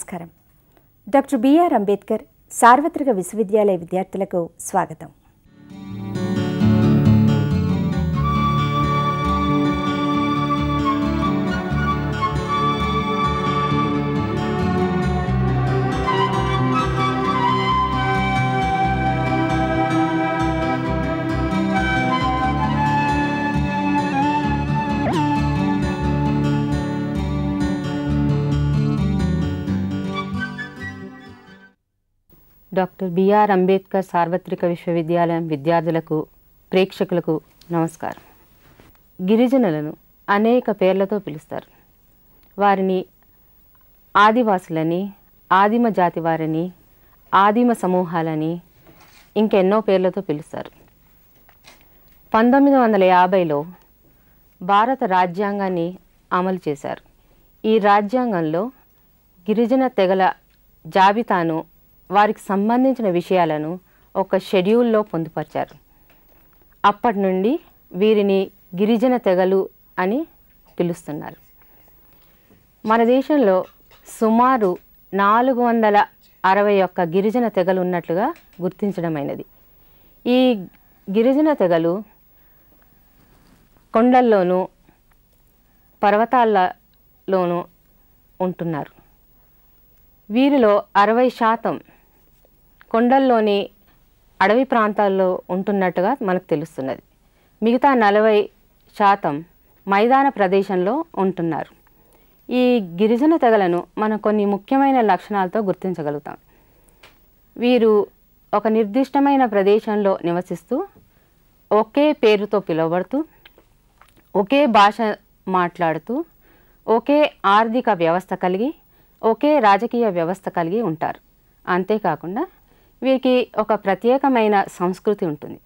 నమస్కారం doctor BR Ambedkar సార్వత్రిక విశ్వవిద్యాలయ విద్యార్థులకు స్వాగతం డాక్టర్ బిఆర్ అంబేద్కర్ సార్వత్రిక విశ్వవిద్యాలయం విద్యార్థులకు ప్రేక్షకులకు నమస్కారం గిరిజనులను అనేక పేర్లతో పిలుస్తారు వారిని ఆదివాసులని ఆదిమ జాతి వారిని ఆదిమ సమూహాలని ఇంకెన్నో పేర్లతో పిలుస్తారు పంతొమ్మిది వందల యాభైలో భారత రాజ్యాంగాన్ని అమలు చేశారు ఈ రాజ్యాంగంలో గిరిజన తెగల జాబితాను వారికి సంబంధించిన విషయాలను ఒక షెడ్యూల్లో పొందుపరిచారు అప్పటి నుండి వీరిని గిరిజన తెగలు అని పిలుస్తున్నారు మన దేశంలో సుమారు నాలుగు వందల అరవై ఒక్క గిరిజన తెగలు ఉన్నట్లుగా గుర్తించడమైనది ఈ గిరిజన తెగలు కొండల్లోనూ పర్వతాలలోనూ ఉంటున్నారు వీరిలో అరవై శాతం కొండల్లోని అడవి ప్రాంతాల్లో ఉంటున్నట్టుగా మనకు తెలుస్తున్నది మిగతా నలభై శాతం మైదాన ప్రదేశంలో ఉంటున్నారు ఈ గిరిజన తెగలను మనం కొన్ని ముఖ్యమైన లక్షణాలతో గుర్తించగలుగుతాం వీరు ఒక నిర్దిష్టమైన ప్రదేశంలో నివసిస్తూ ఒకే పేరుతో పిలువబడుతూ ఒకే భాష మాట్లాడుతూ ఒకే ఆర్థిక వ్యవస్థ కలిగి ఒకే రాజకీయ వ్యవస్థ కలిగి ఉంటారు అంతేకాకుండా వీరికి ఒక ప్రత్యేకమైన సంస్కృతి ఉంటుంది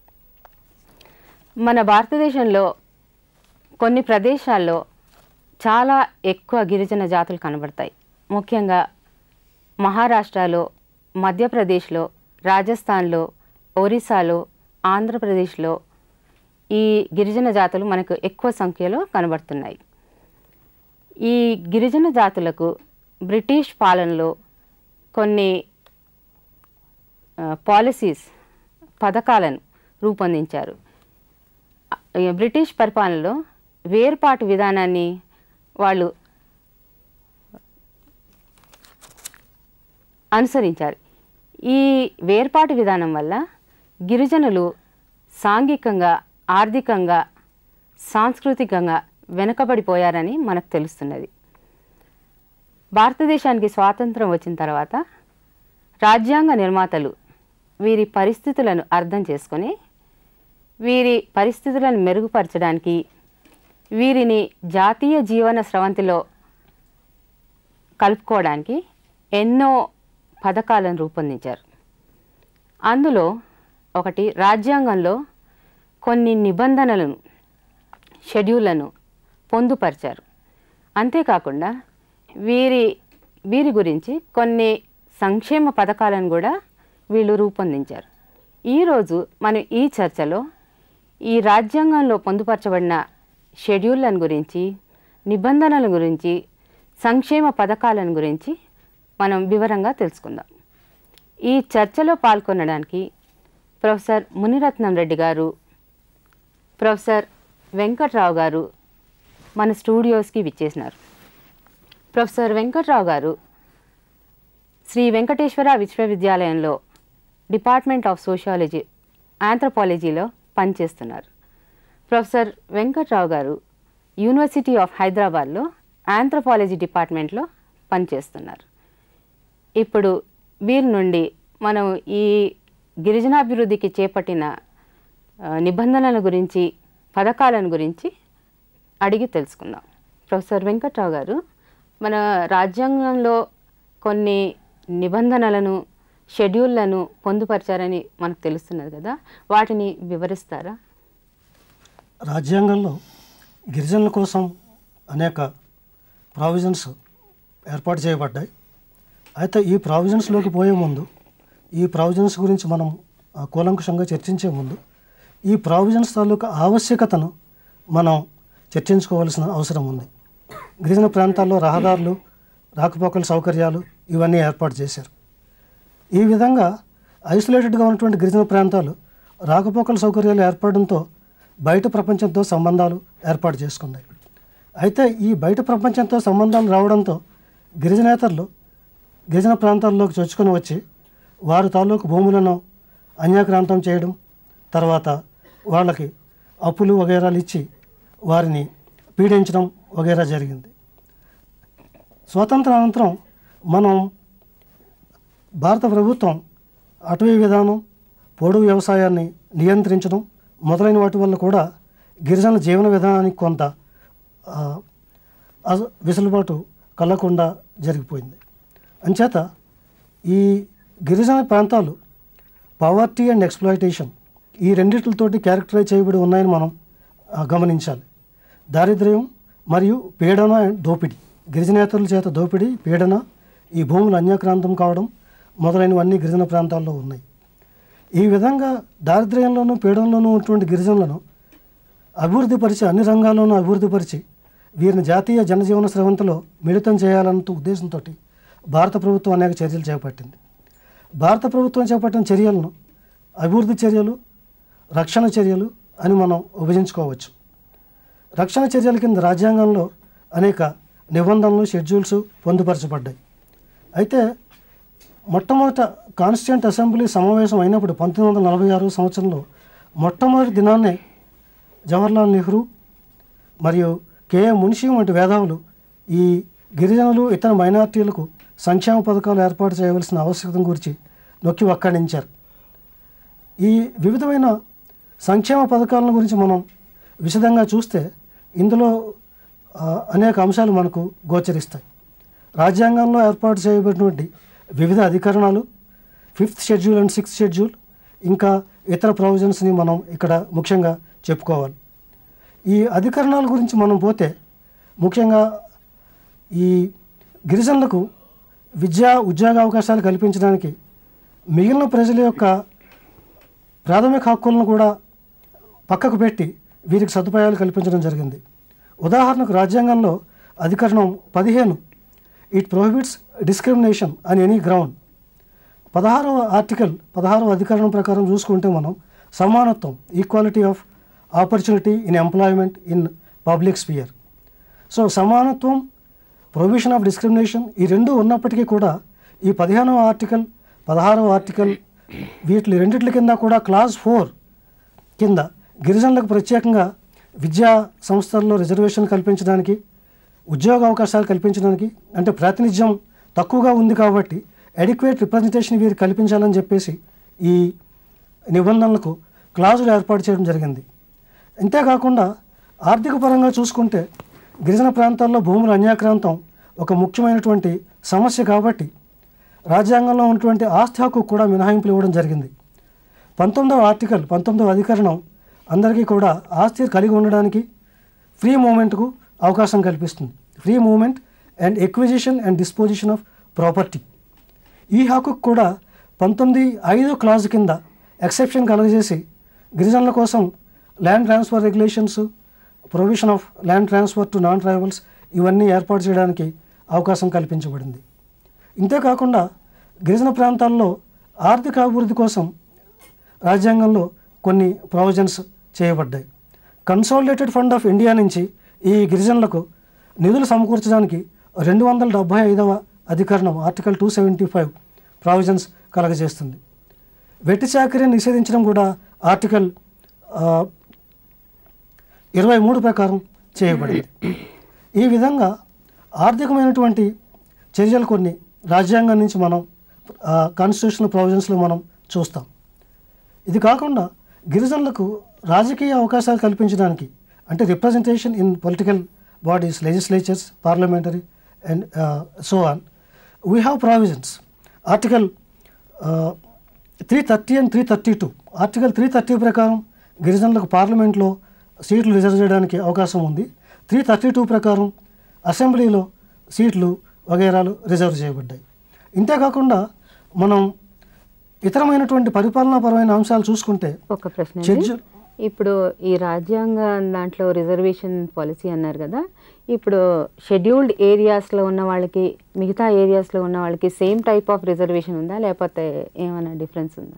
మన భారతదేశంలో కొన్ని ప్రదేశాల్లో చాలా ఎక్కువ గిరిజన జాతులు కనబడతాయి ముఖ్యంగా మహారాష్ట్రలో మధ్యప్రదేశ్లో రాజస్థాన్లో ఒరిస్సాలో ఆంధ్రప్రదేశ్లో ఈ గిరిజన జాతులు మనకు ఎక్కువ సంఖ్యలో కనబడుతున్నాయి ఈ గిరిజన జాతులకు బ్రిటిష్ పాలనలో కొన్ని పాలసీస్ పథకాలను రూపొందించారు ఆ, బ్రిటిష్ పరిపాలనలో వేర్పాటు విధానాన్ని వాళ్ళు అనుసరించారు ఈ వేర్పాటు విధానం వల్ల గిరిజనులు సాంఘికంగా ఆర్థికంగా సాంస్కృతికంగా వెనుకబడిపోయారని మనకు తెలుస్తున్నది భారతదేశానికి స్వాతంత్రం వచ్చిన తర్వాత రాజ్యాంగ నిర్మాతలు వీరి పరిస్థితులను అర్థం చేసుకొని వీరి పరిస్థితులను మెరుగుపరచడానికి వీరిని జాతీయ జీవన స్రవంతిలో కలుపుకోవడానికి ఎన్నో పథకాలను రూపొందించారు అందులో ఒకటి రాజ్యాంగంలో కొన్ని నిబంధనలను షెడ్యూళ్లను పొందుపరిచారు అంతేకాకుండా వీరి వీరి గురించి కొన్ని సంక్షేమ పథకాలను కూడా వీళ్ళు రూపొందించారు ఈరోజు మనం ఈ చర్చలో ఈ రాజ్యాంగంలో పొందుపరచబడిన షెడ్యూళ్లను గురించి నిబంధనల గురించి సంక్షేమ పథకాలను గురించి మనం వివరంగా తెలుసుకుందాం ఈ చర్చలో పాల్గొనడానికి ప్రొఫెసర్ మునిరత్నం రెడ్డి గారు ప్రొఫెసర్ వెంకట్రావు గారు మన స్టూడియోస్కి విచ్చేసినారు ప్రొఫెసర్ వెంకట్రావు గారు శ్రీ వెంకటేశ్వర విశ్వవిద్యాలయంలో డిపార్ట్మెంట్ ఆఫ్ సోషియాలజీ ఆంథ్రపాలజీలో పనిచేస్తున్నారు ప్రొఫెసర్ వెంకట్రావు గారు యూనివర్సిటీ ఆఫ్ హైదరాబాద్లో ఆంథ్రపాలజీ డిపార్ట్మెంట్లో పనిచేస్తున్నారు ఇప్పుడు వీరి నుండి మనం ఈ గిరిజనాభివృద్ధికి చేపట్టిన ఆ, నిబంధనల గురించి పథకాలను గురించి అడిగి తెలుసుకుందాం ప్రొఫెసర్ వెంకట్రావు గారు మన రాజ్యాంగంలో కొన్ని నిబంధనలను షెడ్యూళ్లను పొందుపరిచారని మనకు తెలుస్తున్నది కదా వాటిని వివరిస్తారా రాజ్యాంగంలో గిరిజనుల కోసం అనేక ప్రావిజన్స్ ఏర్పాటు చేయబడ్డాయి అయితే ఈ ప్రావిజన్స్లోకి పోయే ముందు ఈ ప్రావిజన్స్ గురించి మనం ఆ, కూలంకుషంగా చర్చించే ముందు ఈ ప్రావిజన్స్ తాలూకా ఆవశ్యకతను మనం చర్చించుకోవాల్సిన అవసరం ఉంది గిరిజన ప్రాంతాల్లో రహదారులు రాకపోకల సౌకర్యాలు ఇవన్నీ ఏర్పాటు చేశారు ఈ విధంగా ఐసోలేటెడ్గా ఉన్నటువంటి గిరిజన ప్రాంతాలు రాకపోకల సౌకర్యాలు ఏర్పడడంతో బయట ప్రపంచంతో సంబంధాలు ఏర్పాటు చేసుకున్నాయి అయితే ఈ బయట ప్రపంచంతో సంబంధాలు రావడంతో గిరిజనేతరులు గిరిజన ప్రాంతాల్లోకి చొచ్చుకొని వచ్చి వారి తాలూకు భూములను అన్యాక్రాంతం చేయడం తర్వాత వాళ్ళకి అప్పులు వగైరాలు ఇచ్చి వారిని పీడించడం వగైరా జరిగింది స్వాతంత్ర అనంతరం మనం భారత ప్రభుత్వం అటవీ విధానం పొడు వ్యవసాయాన్ని నియంత్రించడం మొదలైన వాటి వల్ల కూడా గిరిజనుల జీవన విధానానికి కొంత ఆ, అస- వెసులుబాటు కలగకుండా జరిగిపోయింది అంచేత ఈ గిరిజన ప్రాంతాలు పవర్టీ అండ్ ఎక్స్ప్లాయిటేషన్ ఈ రెండింటితోటి క్యారెక్టరైజ్ చేయబడి ఉన్నాయని మనం ఆ, గమనించాలి దారిద్ర్యం మరియు పీడన అండ్ దోపిడీ గిరిజనేతరుల చేత దోపిడీ పీడన ఈ భూములు అన్యాక్రాంతం కావడం మొదలైనవన్నీ గిరిజన ప్రాంతాల్లో ఉన్నాయి ఈ విధంగా దారిద్ర్యంలోనూ పీడనలోనూ ఉన్నటువంటి గిరిజనులను అభివృద్ధిపరిచి అన్ని రంగాల్లోనూ అభివృద్ధిపరిచి వీరిని జాతీయ జనజీవన స్రవంతిలో మిళితం చేయాలన్న ఉద్దేశంతో భారత ప్రభుత్వం అనేక చర్యలు చేపట్టింది భారత ప్రభుత్వం చేపట్టిన చర్యలను అభివృద్ధి చర్యలు రక్షణ చర్యలు అని మనం విభజించుకోవచ్చు రక్షణ చర్యల కింద రాజ్యాంగంలో అనేక నిబంధనలు షెడ్యూల్స్ పొందుపరచబడ్డాయి అయితే మొట్టమొదట కాన్స్టిట్యూంట్ అసెంబ్లీ సమావేశం అయినప్పుడు పంతొమ్మిది వందల నలభై ఆరు సంవత్సరంలో మొట్టమొదటి దినాన్నే జవహర్లాల్ నెహ్రూ మరియు కేఎం మున్షి వంటి మేధావులు ఈ గిరిజనులు ఇతర మైనార్టీలకు సంక్షేమ పథకాలు ఏర్పాటు చేయవలసిన ఆవశ్యకత గురించి నొక్కి వక్కాణించారు ఈ వివిధమైన సంక్షేమ పథకాల గురించి మనం విశదంగా చూస్తే ఇందులో ఆ, అనేక అంశాలు మనకు గోచరిస్తాయి రాజ్యాంగంలో ఏర్పాటు చేయబడినటువంటి వివిధ అధికరణాలు fifth schedule and sixth schedule ఇంకా ఇతర ప్రొవిజన్స్ని మనం ఇక్కడ ముఖ్యంగా చెప్పుకోవాలి ఈ అధికరణాల గురించి మనం పోతే ముఖ్యంగా ఈ గిరిజనులకు విద్యా ఉద్యోగ అవకాశాలు కల్పించడానికి మిగిలిన ప్రజల యొక్క ప్రాథమిక హక్కులను కూడా పక్కకు పెట్టి వీరికి సదుపాయాలు కల్పించడం జరిగింది ఉదాహరణకు రాజ్యాంగంలో అధికరణం పదిహేను ఇట్ ప్రొహిబిట్స్ డిస్క్రిమినేషన్ అని ఎనీ గ్రౌండ్ పదహారవ ఆర్టికల్ పదహారవ అధికరణం ప్రకారం చూసుకుంటే మనం సమానత్వం equality of opportunity in employment in public sphere so సమానత్వం ప్రొవిషన్ ఆఫ్ డిస్క్రిమినేషన్ ఈ రెండు ఉన్నప్పటికీ కూడా ఈ పదిహేనవ ఆర్టికల్ పదహారవ ఆర్టికల్ వీటి రెండిట్ల కింద కూడా క్లాస్ ఫోర్ కింద గిరిజనులకు ప్రత్యేకంగా విద్యా సంస్థల్లో రిజర్వేషన్ కల్పించడానికి ఉద్యోగ అవకాశాలు కల్పించడానికి అంటే ప్రాతినిధ్యం తక్కువగా ఉంది కాబట్టి అడిక్వేట్ రిప్రజెంటేషన్ వీరికి కల్పించాలని చెప్పేసి ఈ నిబంధనలకు క్లాజులు ఏర్పాటు చేయడం జరిగింది అంతేకాకుండా ఆర్థిక పరంగా చూసుకుంటే గిరిజన ప్రాంతాల్లో భూముల అన్యాక్రాంతం ఒక ముఖ్యమైనటువంటి సమస్య కాబట్టి రాజ్యాంగంలో ఉన్నటువంటి ఆస్తి హక్కు కూడా మినహాయింపులు ఇవ్వడం జరిగింది పంతొమ్మిదవ ఆర్టికల్ పంతొమ్మిదవ అధికరణం అందరికీ కూడా ఆస్తి కలిగి ఉండడానికి ఫ్రీ మూమెంట్కు అవకాశం కల్పిస్తుంది free movement and acquisition and disposition of property ఈ హక్కుకు కూడా పంతొమ్మిది ఐదు క్లాజ్ కింద ఎక్సెప్షన్ కలుగజేసి గిరిజనుల కోసం land transfer regulations provision of land transfer to non tribals ఇవన్నీ ఏర్పాటు చేయడానికి అవకాశం కల్పించబడింది ఇంతేకాకుండా గిరిజన ప్రాంతాల్లో ఆర్థిక అభివృద్ధి కోసం రాజ్యాంగంలో కొన్ని ప్రొవిజన్స్ చేయబడ్డాయి కన్సాలిడేటెడ్ ఫండ్ ఆఫ్ ఇండియా నుంచి ఈ గిరిజనులకు నిధులు సమకూర్చడానికి రెండు వందల డెబ్భై ఐదవ అధికరణం article two seventy five provisions కలగజేస్తుంది వెట్టి చాకరీని నిషేధించడం కూడా ఆర్టికల్ ఆ, ఇరవై మూడు ప్రకారం చేయబడింది ఈ విధంగా ఆర్థికమైనటువంటి చర్యలు కొన్ని రాజ్యాంగం నుంచి మనం కాన్స్టిట్యూషనల్ ప్రొవిజన్స్లో మనం చూస్తాం ఇది కాకుండా గిరిజనులకు రాజకీయ అవకాశాలు కల్పించడానికి అంటే representation in political bodies legislatures parliamentary and so on we have provisions article three thirty and three thirty two article three thirty ప్రకారం గిరిజనులకు పార్లమెంట్లో సీట్లు రిజర్వ్ చేయడానికి అవకాశం ఉంది త్రీ థర్టీ టూ ప్రకారం అసెంబ్లీలో సీట్లు వగైరాలు రిజర్వ్ చేయబడ్డాయి ఇంతేకాకుండా మనం ఇతరమైనటువంటి పరిపాలనాపరమైన అంశాలు చూసుకుంటే ఒక ప్రశ్న అండి. షెడ్యూల్ ఇప్పుడు ఈ రాజ్యాంగ దాంట్లో రిజర్వేషన్ పాలసీ అన్నారు కదా ఇప్పుడు షెడ్యూల్డ్ ఏరియాస్లో ఉన్న వాళ్ళకి మిగతా ఏరియాస్లో ఉన్న వాళ్ళకి సేమ్ టైప్ ఆఫ్ రిజర్వేషన్ ఉందా లేకపోతే ఏమైనా డిఫరెన్స్ ఉందా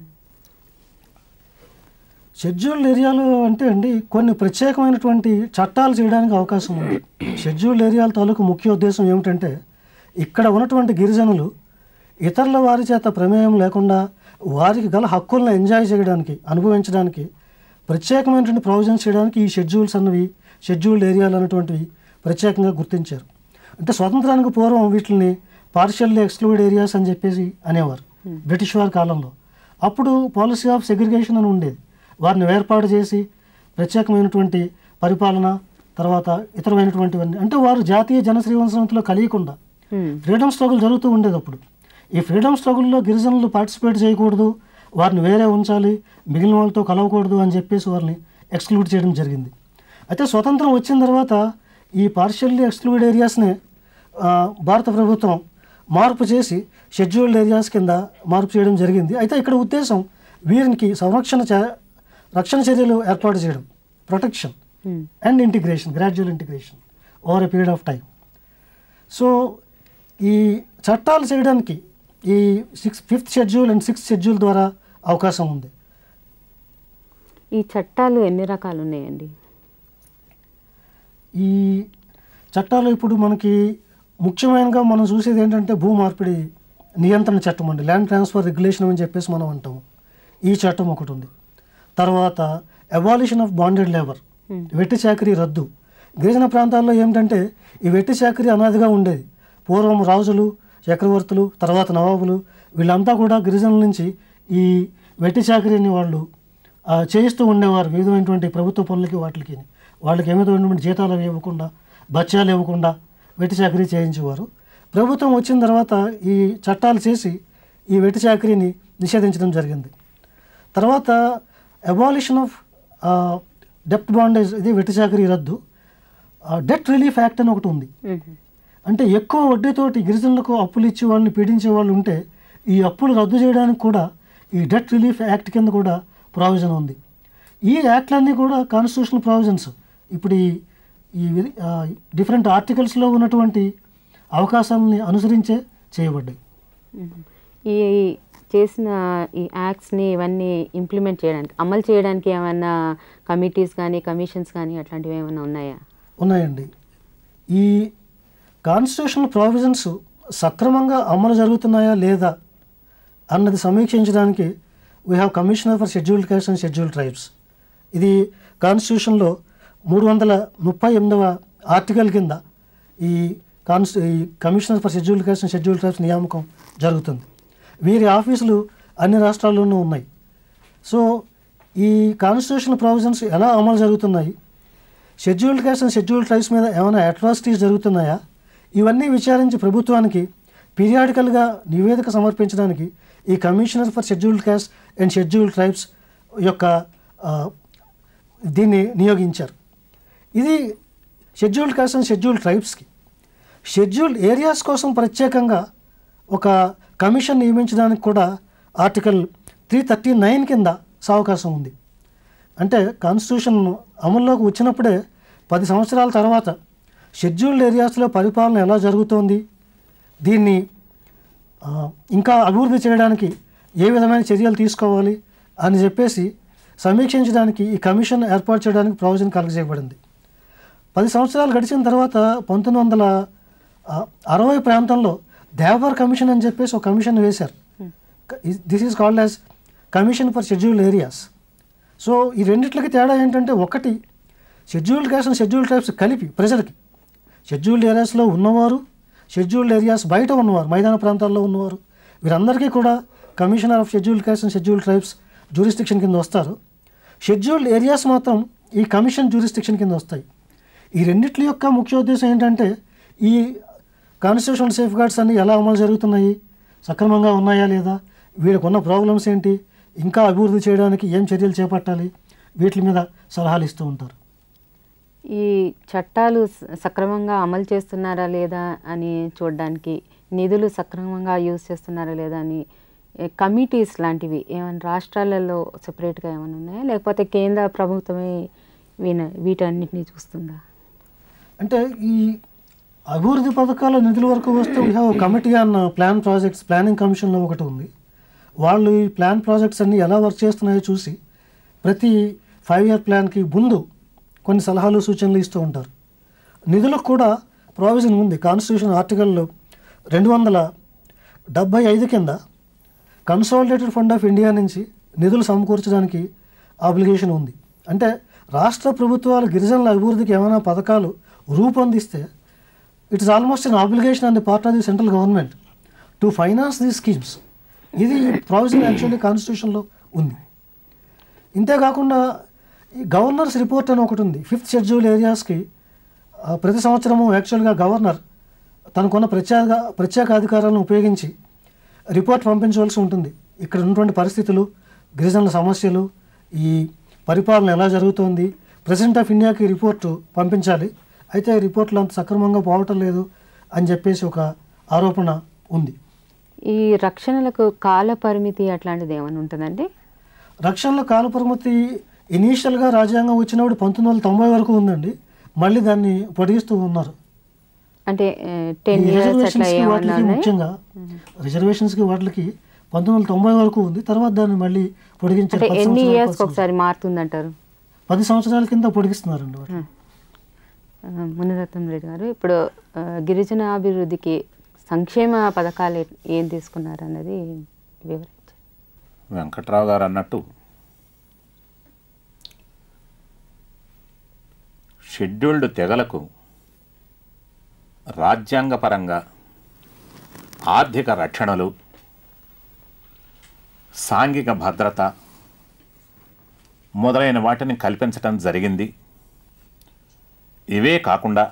షెడ్యూల్డ్ ఏరియాలు అంటే అండి కొన్ని ప్రత్యేకమైనటువంటి చట్టాలు చేయడానికి అవకాశం ఉంది షెడ్యూల్డ్ ఏరియాల తాలూకు ముఖ్య ఉద్దేశం ఏమిటంటే ఇక్కడ ఉన్నటువంటి గిరిజనులు ఇతరుల వారి చేత ప్రమేయం లేకుండా వారికి గల హక్కులను ఎంజాయ్ చేయడానికి అనుభవించడానికి ప్రత్యేకమైనటువంటి ప్రొవిజన్స్ చేయడానికి ఈ షెడ్యూల్స్ అన్నవి షెడ్యూల్డ్ ఏరియాలు అనేటువంటివి ప్రత్యేకంగా గుర్తించారు అంటే స్వతంత్రానికి పూర్వం వీటిని పార్షియల్లీ ఎక్స్క్లూడ్ ఏరియాస్ అని చెప్పేసి అనేవారు బ్రిటిష్ వారి కాలంలో అప్పుడు పాలసీ ఆఫ్ సెగ్రిగేషన్ అని ఉండేది వారిని వేర్పాటు చేసి ప్రత్యేకమైనటువంటి పరిపాలన తర్వాత ఇతరమైనటువంటివన్నీ అంటే వారు జాతీయ జనశ్రీవంశంలో కలియకుండా Hmm. ఫ్రీడమ్ స్ట్రగుల్ జరుగుతూ ఉండేది అప్పుడు ఈ ఫ్రీడమ్ స్ట్రగుల్లో గిరిజనులు పార్టిసిపేట్ చేయకూడదు వారిని వేరే ఉంచాలి మిగిలిన వాళ్ళతో కలవకూడదు అని చెప్పేసి వారిని ఎక్స్క్లూడ్ చేయడం జరిగింది అయితే స్వతంత్రం వచ్చిన తర్వాత ఈ పార్షియల్లీ ఎక్స్క్లూడ్ ఏరియాస్ని ఆ, భారత ప్రభుత్వం మార్పు చేసి షెడ్యూల్డ్ ఏరియాస్ కింద మార్పు చేయడం జరిగింది అయితే ఇక్కడ ఉద్దేశం వీరికి సంరక్షణ చే- రక్షణ చర్యలు ఏర్పాటు చేయడం protection Hmm. And integration gradual integration over a period of time so ఈ చట్టాలు చేయడానికి ఈ six fifth schedule and sixth schedule ద్వారా అవకాశం ఉంది ఈ చట్టాలు ఎన్ని రకాలు ఉన్నాయండి ఈ చట్టాలు ఇప్పుడు మనకి ముఖ్యమైనగా మనం చూసేది ఏంటంటే భూ మార్పిడి నియంత్రణ చట్టం అండి ల్యాండ్ ట్రాన్స్ఫర్ రెగ్యులేషన్ అని చెప్పేసి మనం అంటాము ఈ చట్టం ఒకటి ఉంది తర్వాత అబాలిషన్ ఆఫ్ బాండెడ్ లేబర్ వెట్టి చాకరీ రద్దు గిరిజన ప్రాంతాల్లో ఏమిటంటే ఈ వెట్టి చాకరీ అనాదిగా ఉండేది పూర్వం రాజులు చక్రవర్తులు తర్వాత నవాబులు వీళ్ళంతా కూడా గిరిజనుల నుంచి ఈ వెట్టి చాకరీని వాళ్ళు ఆ, చేయిస్తూ ఉండేవారు వివిధమైనటువంటి ప్రభుత్వ పనులకి వాటికి వాళ్ళకి ఏమిటటువంటి జీతాలు అవి ఇవ్వకుండా బత్యాలు ఇవ్వకుండా వెట్టి చాకరీ చేయించేవారు ప్రభుత్వం వచ్చిన తర్వాత ఈ చట్టాలు చేసి ఈ వెట్టి చాకరీని నిషేధించడం జరిగింది తర్వాత అబాలిషన్ ఆఫ్ డెప్ట్ బాండేజ్ ఇది వెట్టి చాకరీ రద్దు డెట్ రిలీఫ్ యాక్ట్ అని ఒకటి ఉంది అంటే ఎక్కువ వడ్డీతోటి గిరిజనులకు అప్పులు ఇచ్చి వాళ్ళని పీడించే వాళ్ళు ఉంటే ఈ అప్పులు రద్దు చేయడానికి కూడా ఈ డెట్ రిలీఫ్ యాక్ట్ కింద కూడా ప్రావిజన్ ఉంది ఈ యాక్ట్లన్నీ కూడా కాన్స్టిట్యూషనల్ ప్రావిజన్స్ ఇప్పుడు ఈ ఈ డిఫరెంట్ ఆర్టికల్స్లో ఉన్నటువంటి అవకాశాలని అనుసరించే చేయబడ్డాయి ఈ చేసిన ఈ యాక్ట్స్ని ఇవన్నీ ఇంప్లిమెంట్ చేయడానికి అమలు చేయడానికి ఏమైనా కమిటీస్ కానీ కమిషన్స్ కానీ అట్లాంటివి ఏమైనా ఉన్నాయా ఉన్నాయండి ఈ కాన్స్టిట్యూషనల్ ప్రావిజన్స్ సక్రమంగా అమలు జరుగుతున్నాయా లేదా అన్నది సమీక్షించడానికి we have commissioner for scheduled caste and scheduled tribes ఇది కాన్స్టిట్యూషన్లో మూడు వందల ముప్పై ఎనిమిదవ ఆర్టికల్ కింద ఈ కాన్స్ ఈ commissioner for scheduled caste and scheduled tribes నియామకం జరుగుతుంది వీరి ఆఫీసులు అన్ని రాష్ట్రాల్లోనూ ఉన్నాయి సో ఈ కాన్స్టిట్యూషనల్ ప్రావిజన్స్ ఎలా అమలు జరుగుతున్నాయి scheduled caste and scheduled tribes మీద ఏమైనా అట్రాసిటీస్ జరుగుతున్నాయా ఇవన్నీ విచారించి ప్రభుత్వానికి పీరియాడికల్గా నివేదిక సమర్పించడానికి ఈ commissioner for scheduled caste and scheduled tribes యొక్క ఆ, దీన్ని నియోగించారు ఇది షెడ్యూల్డ్ క్యాస్ట్ అండ్ షెడ్యూల్డ్ ట్రైబ్స్కి షెడ్యూల్డ్ ఏరియాస్ కోసం ప్రత్యేకంగా ఒక కమిషన్ నియమించడానికి కూడా ఆర్టికల్ త్రీ థర్టీ నైన్ కింద సావకాశం ఉంది అంటే కాన్స్టిట్యూషన్ అమల్లోకి వచ్చినప్పుడే పది సంవత్సరాల తర్వాత షెడ్యూల్డ్ ఏరియాస్లో పరిపాలన ఎలా జరుగుతోంది దీన్ని ఆ, ఇంకా అభివృద్ధి చేయడానికి ఏ విధమైన చర్యలు తీసుకోవాలి అని చెప్పేసి సమీక్షించడానికి ఈ కమిషన్ ఏర్పాటు చేయడానికి ప్రొవిజన్ కలగజేయబడింది పది సంవత్సరాలు గడిచిన తర్వాత పంతొమ్మిది వందల ఆ, అరవై ప్రాంతంలో దేవర్ కమిషన్ అని చెప్పేసి ఒక కమిషన్ వేశారు this is called as commission for scheduled areas so ఈ రెండిట్లకి తేడా ఏంటంటే ఒకటి scheduled caste and scheduled tribes కలిపి ప్రజలకి షెడ్యూల్డ్ ఏరియాస్లో ఉన్నవారు షెడ్యూల్డ్ ఏరియాస్ బయట ఉన్నవారు మైదాన ప్రాంతాల్లో ఉన్నవారు వీరందరికీ కూడా commissioner of scheduled caste and scheduled tribes jurisdiction కింద వస్తారు షెడ్యూల్డ్ ఏరియాస్ మాత్రం ఈ కమిషన్ జ్యూరిస్టిక్షన్ కింద వస్తాయి ఈ రెండిట్ల యొక్క ముఖ్య ఉద్దేశం ఏంటంటే ఈ కాన్స్టిట్యూషనల్ సేఫ్ గార్డ్స్ అన్ని ఎలా అమలు జరుగుతున్నాయి సక్రమంగా ఉన్నాయా లేదా వీళ్ళకు ఉన్న ప్రాబ్లమ్స్ ఏంటి ఇంకా అభివృద్ధి చేయడానికి ఏం చర్యలు చేపట్టాలి వీటి మీద సలహాలు ఇస్తూ ఉంటారు ఈ చట్టాలు స- సక్రమంగా అమలు చేస్తున్నారా లేదా అని చూడడానికి నిధులు సక్రమంగా యూజ్ చేస్తున్నారా లేదా అని కమిటీస్ లాంటివి ఏమైనా రాష్ట్రాలలో సెపరేట్గా ఏమైనా ఉన్నాయా లేకపోతే కేంద్ర ప్రభుత్వమే వీన వీటన్నిటిని చూస్తుందా అంటే ఈ అభివృద్ధి పథకాల నిధుల వరకు వస్తే వీ హ్యావ్ కమిటీ అన్న ప్లాన్ ప్రాజెక్ట్స్ ప్లానింగ్ కమిషన్లో ఒకటి ఉంది వాళ్ళు ఈ ప్లాన్ ప్రాజెక్ట్స్ అన్ని ఎలా వర్క్ చేస్తున్నాయో చూసి ప్రతి ఫైవ్ ఇయర్ ప్లాన్కి ముందు కొన్ని సలహాలు సూచనలు ఇస్తూ ఉంటారు నిధులకు కూడా ప్రావిజన్ ఉంది కాన్స్టిట్యూషన్ ఆర్టికల్ రెండు వందల డెబ్బై ఐదు కింద కన్సాలిడేటెడ్ ఫండ్ ఆఫ్ ఇండియా నుంచి నిధులు సమకూర్చడానికి ఆబ్లిగేషన్ ఉంది అంటే రాష్ట్ర ప్రభుత్వాలు గిరిజనుల అభివృద్ధికి ఏమైనా పథకాలు రూపొందిస్తే it's almost an obligation on the part of the central government to finance these schemes ఇది ప్రావిజన్ యాక్చువల్లీ కాన్స్టిట్యూషన్లో ఉంది ఇంతేకాకుండా ఈ గవర్నర్స్ రిపోర్ట్ అని ఒకటి ఉంది ఫిఫ్త్ షెడ్యూల్ ఏరియాస్కి ఆ, ప్రతి సంవత్సరము యాక్చువల్గా గవర్నర్ తనకున్న ప్రత్యేక ప్రత్యేక అధికారాలను ఉపయోగించి రిపోర్ట్ పంపించవలసి ఉంటుంది ఇక్కడ ఉన్నటువంటి పరిస్థితులు గిరిజనుల సమస్యలు ఈ పరిపాలన ఎలా జరుగుతోంది ప్రెసిడెంట్ ఆఫ్ ఇండియాకి రిపోర్టు పంపించాలి అయితే ఈ రిపోర్ట్లు అంత సక్రమంగా పోవటం లేదు అని చెప్పేసి ఒక ఆరోపణ ఉంది ఈ రక్షణలకు కాల పరిమితి అట్లాంటిది ఏమైనా ఉంటుందండి రక్షణలో కాలపరిమితి ఇనీషియల్గా రాజ్యాంగం వచ్చినప్పుడు పంతొమ్మిది వందల తొంభై వరకు ఉందండి మళ్ళీ దాన్ని పొడిగిస్తూ ఉన్నారు అంటే టెన్ ఈ ఇయర్స్ అట్లా రిజర్వేషన్స్కి ఏమన్నా వాటికి ఉన్నాయి ముఖ్యంగా రిజర్వేషన్స్కి వాటికి పంతొమ్మిది వందల తొంభై వరకు ఉంది తర్వాత దాన్ని మళ్ళీ పొడిగించారు అంటే పది ఎన్ని సంవత్సరాల ఇయర్స్కి కోసం. ఒకసారి మారుతుందంటారు పది సంవత్సరాల కింద పొడిగిస్తున్నారండి వాటిని. ఆ, మునిరత్నం రెడ్డి గారు ఇప్పుడు ఆ, గిరిజన అభివృద్ధికి సంక్షేమ పథకాలు ఏ- ఏం తీసుకున్నారు అన్నది వివరించారు వెంకట్రావు గారు అన్నట్టు షెడ్యూల్డ్ తెగలకు రాజ్యాంగపరంగా ఆర్థిక రక్షణలు సాంఘిక భద్రత మొదలైన వాటిని కల్పించటం జరిగింది ఇవే కాకుండా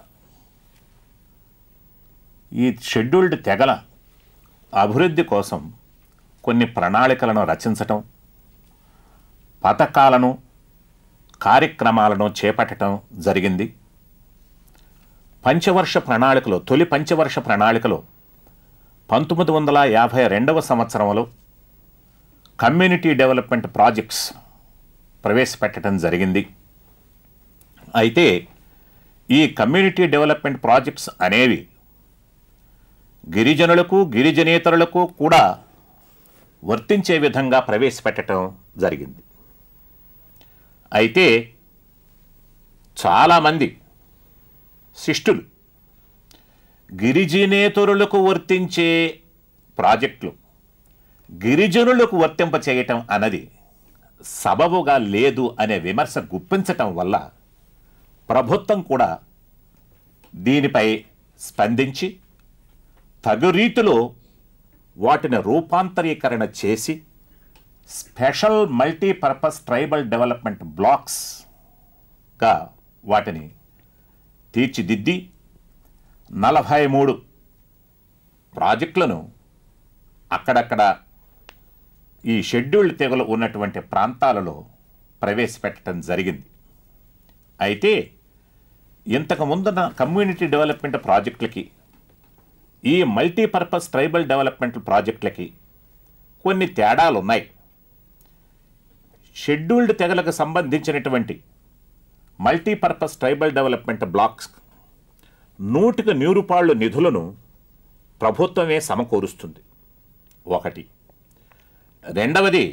ఈ షెడ్యూల్డ్ తెగల అభివృద్ధి కోసం కొన్ని ప్రణాళికలను రచించటం పథకాలను కార్యక్రమాలను చేపట్టడం జరిగింది పంచవర్ష ప్రణాళికలో తొలి పంచవర్ష ప్రణాళికలో పంతొమ్మిది వందల యాభై రెండవ సంవత్సరంలో కమ్యూనిటీ డెవలప్మెంట్ ప్రాజెక్ట్స్ ప్రవేశపెట్టడం జరిగింది అయితే ఈ కమ్యూనిటీ డెవలప్మెంట్ ప్రాజెక్ట్స్ అనేవి గిరిజనులకు గిరిజనేతరులకు కూడా వర్తించే విధంగా ప్రవేశపెట్టడం జరిగింది అయితే చాలామంది శిష్టులు గిరిజనేతరులకు వర్తించే ప్రాజెక్టులు గిరిజనులకు వర్తింప చేయటం అన్నది సబబుగా లేదు అనే విమర్శ గుప్పించటం వల్ల ప్రభుత్వం కూడా దీనిపై స్పందించి తగు రీతిలో వాటిని రూపాంతరీకరణ చేసి స్పెషల్ మల్టీపర్పస్ ట్రైబల్ డెవలప్మెంట్ బ్లాక్స్గా వాటిని తీర్చిదిద్ది నలభై మూడు ప్రాజెక్టులను అక్కడక్కడ ఈ షెడ్యూల్డ్ తెగలు ఉన్నటువంటి ప్రాంతాలలో ప్రవేశపెట్టడం జరిగింది అయితే ఇంతకు ముందున్న కమ్యూనిటీ డెవలప్మెంట్ ప్రాజెక్టులకి ఈ మల్టీపర్పస్ ట్రైబల్ డెవలప్మెంట్ ప్రాజెక్టులకి కొన్ని తేడాలు ఉన్నాయి షెడ్యూల్డ్ తెగలకు సంబంధించినటువంటి మల్టీపర్పస్ ట్రైబల్ డెవలప్మెంట్ బ్లాక్స్ నూటికి నూరుపాళ్ళు నిధులను ప్రభుత్వమే సమకూరుస్తుంది ఒకటి రెండవది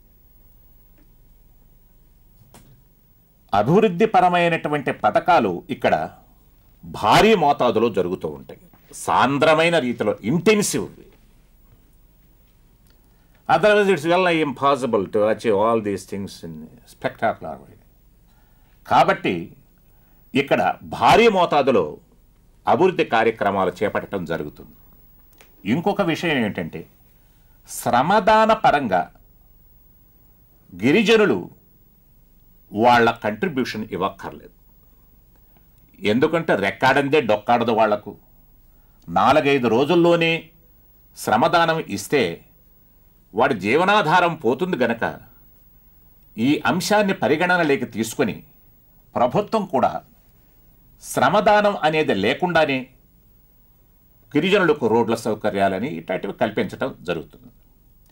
అభివృద్ధిపరమైనటువంటి పథకాలు ఇక్కడ భారీ మోతాదులో జరుగుతూ ఉంటాయి సాంద్రమైన రీతిలో intensive otherwise it's well impossible to achieve all these things in spectacular way కాబట్టి ఇక్కడ భారీ మోతాదులో అభివృద్ధి కార్యక్రమాలు చేపట్టడం జరుగుతుంది ఇంకొక విషయం ఏంటంటే శ్రమదాన పరంగా గిరిజనులు వాళ్ళ కంట్రిబ్యూషన్ ఇవ్వక్కర్లేదు ఎందుకంటే రెక్కాడందే డొక్కాడదు వాళ్లకు నాలుగైదు రోజుల్లోనే శ్రమదానం ఇస్తే వాడి జీవనాధారం పోతుంది గనక ఈ అంశాన్ని పరిగణనలోకి తీసుకొని ప్రభుత్వం కూడా శ్రమదానం అనేది లేకుండానే గిరిజనులకు రోడ్ల సౌకర్యాలని ఇట్లాంటివి కల్పించడం జరుగుతుంది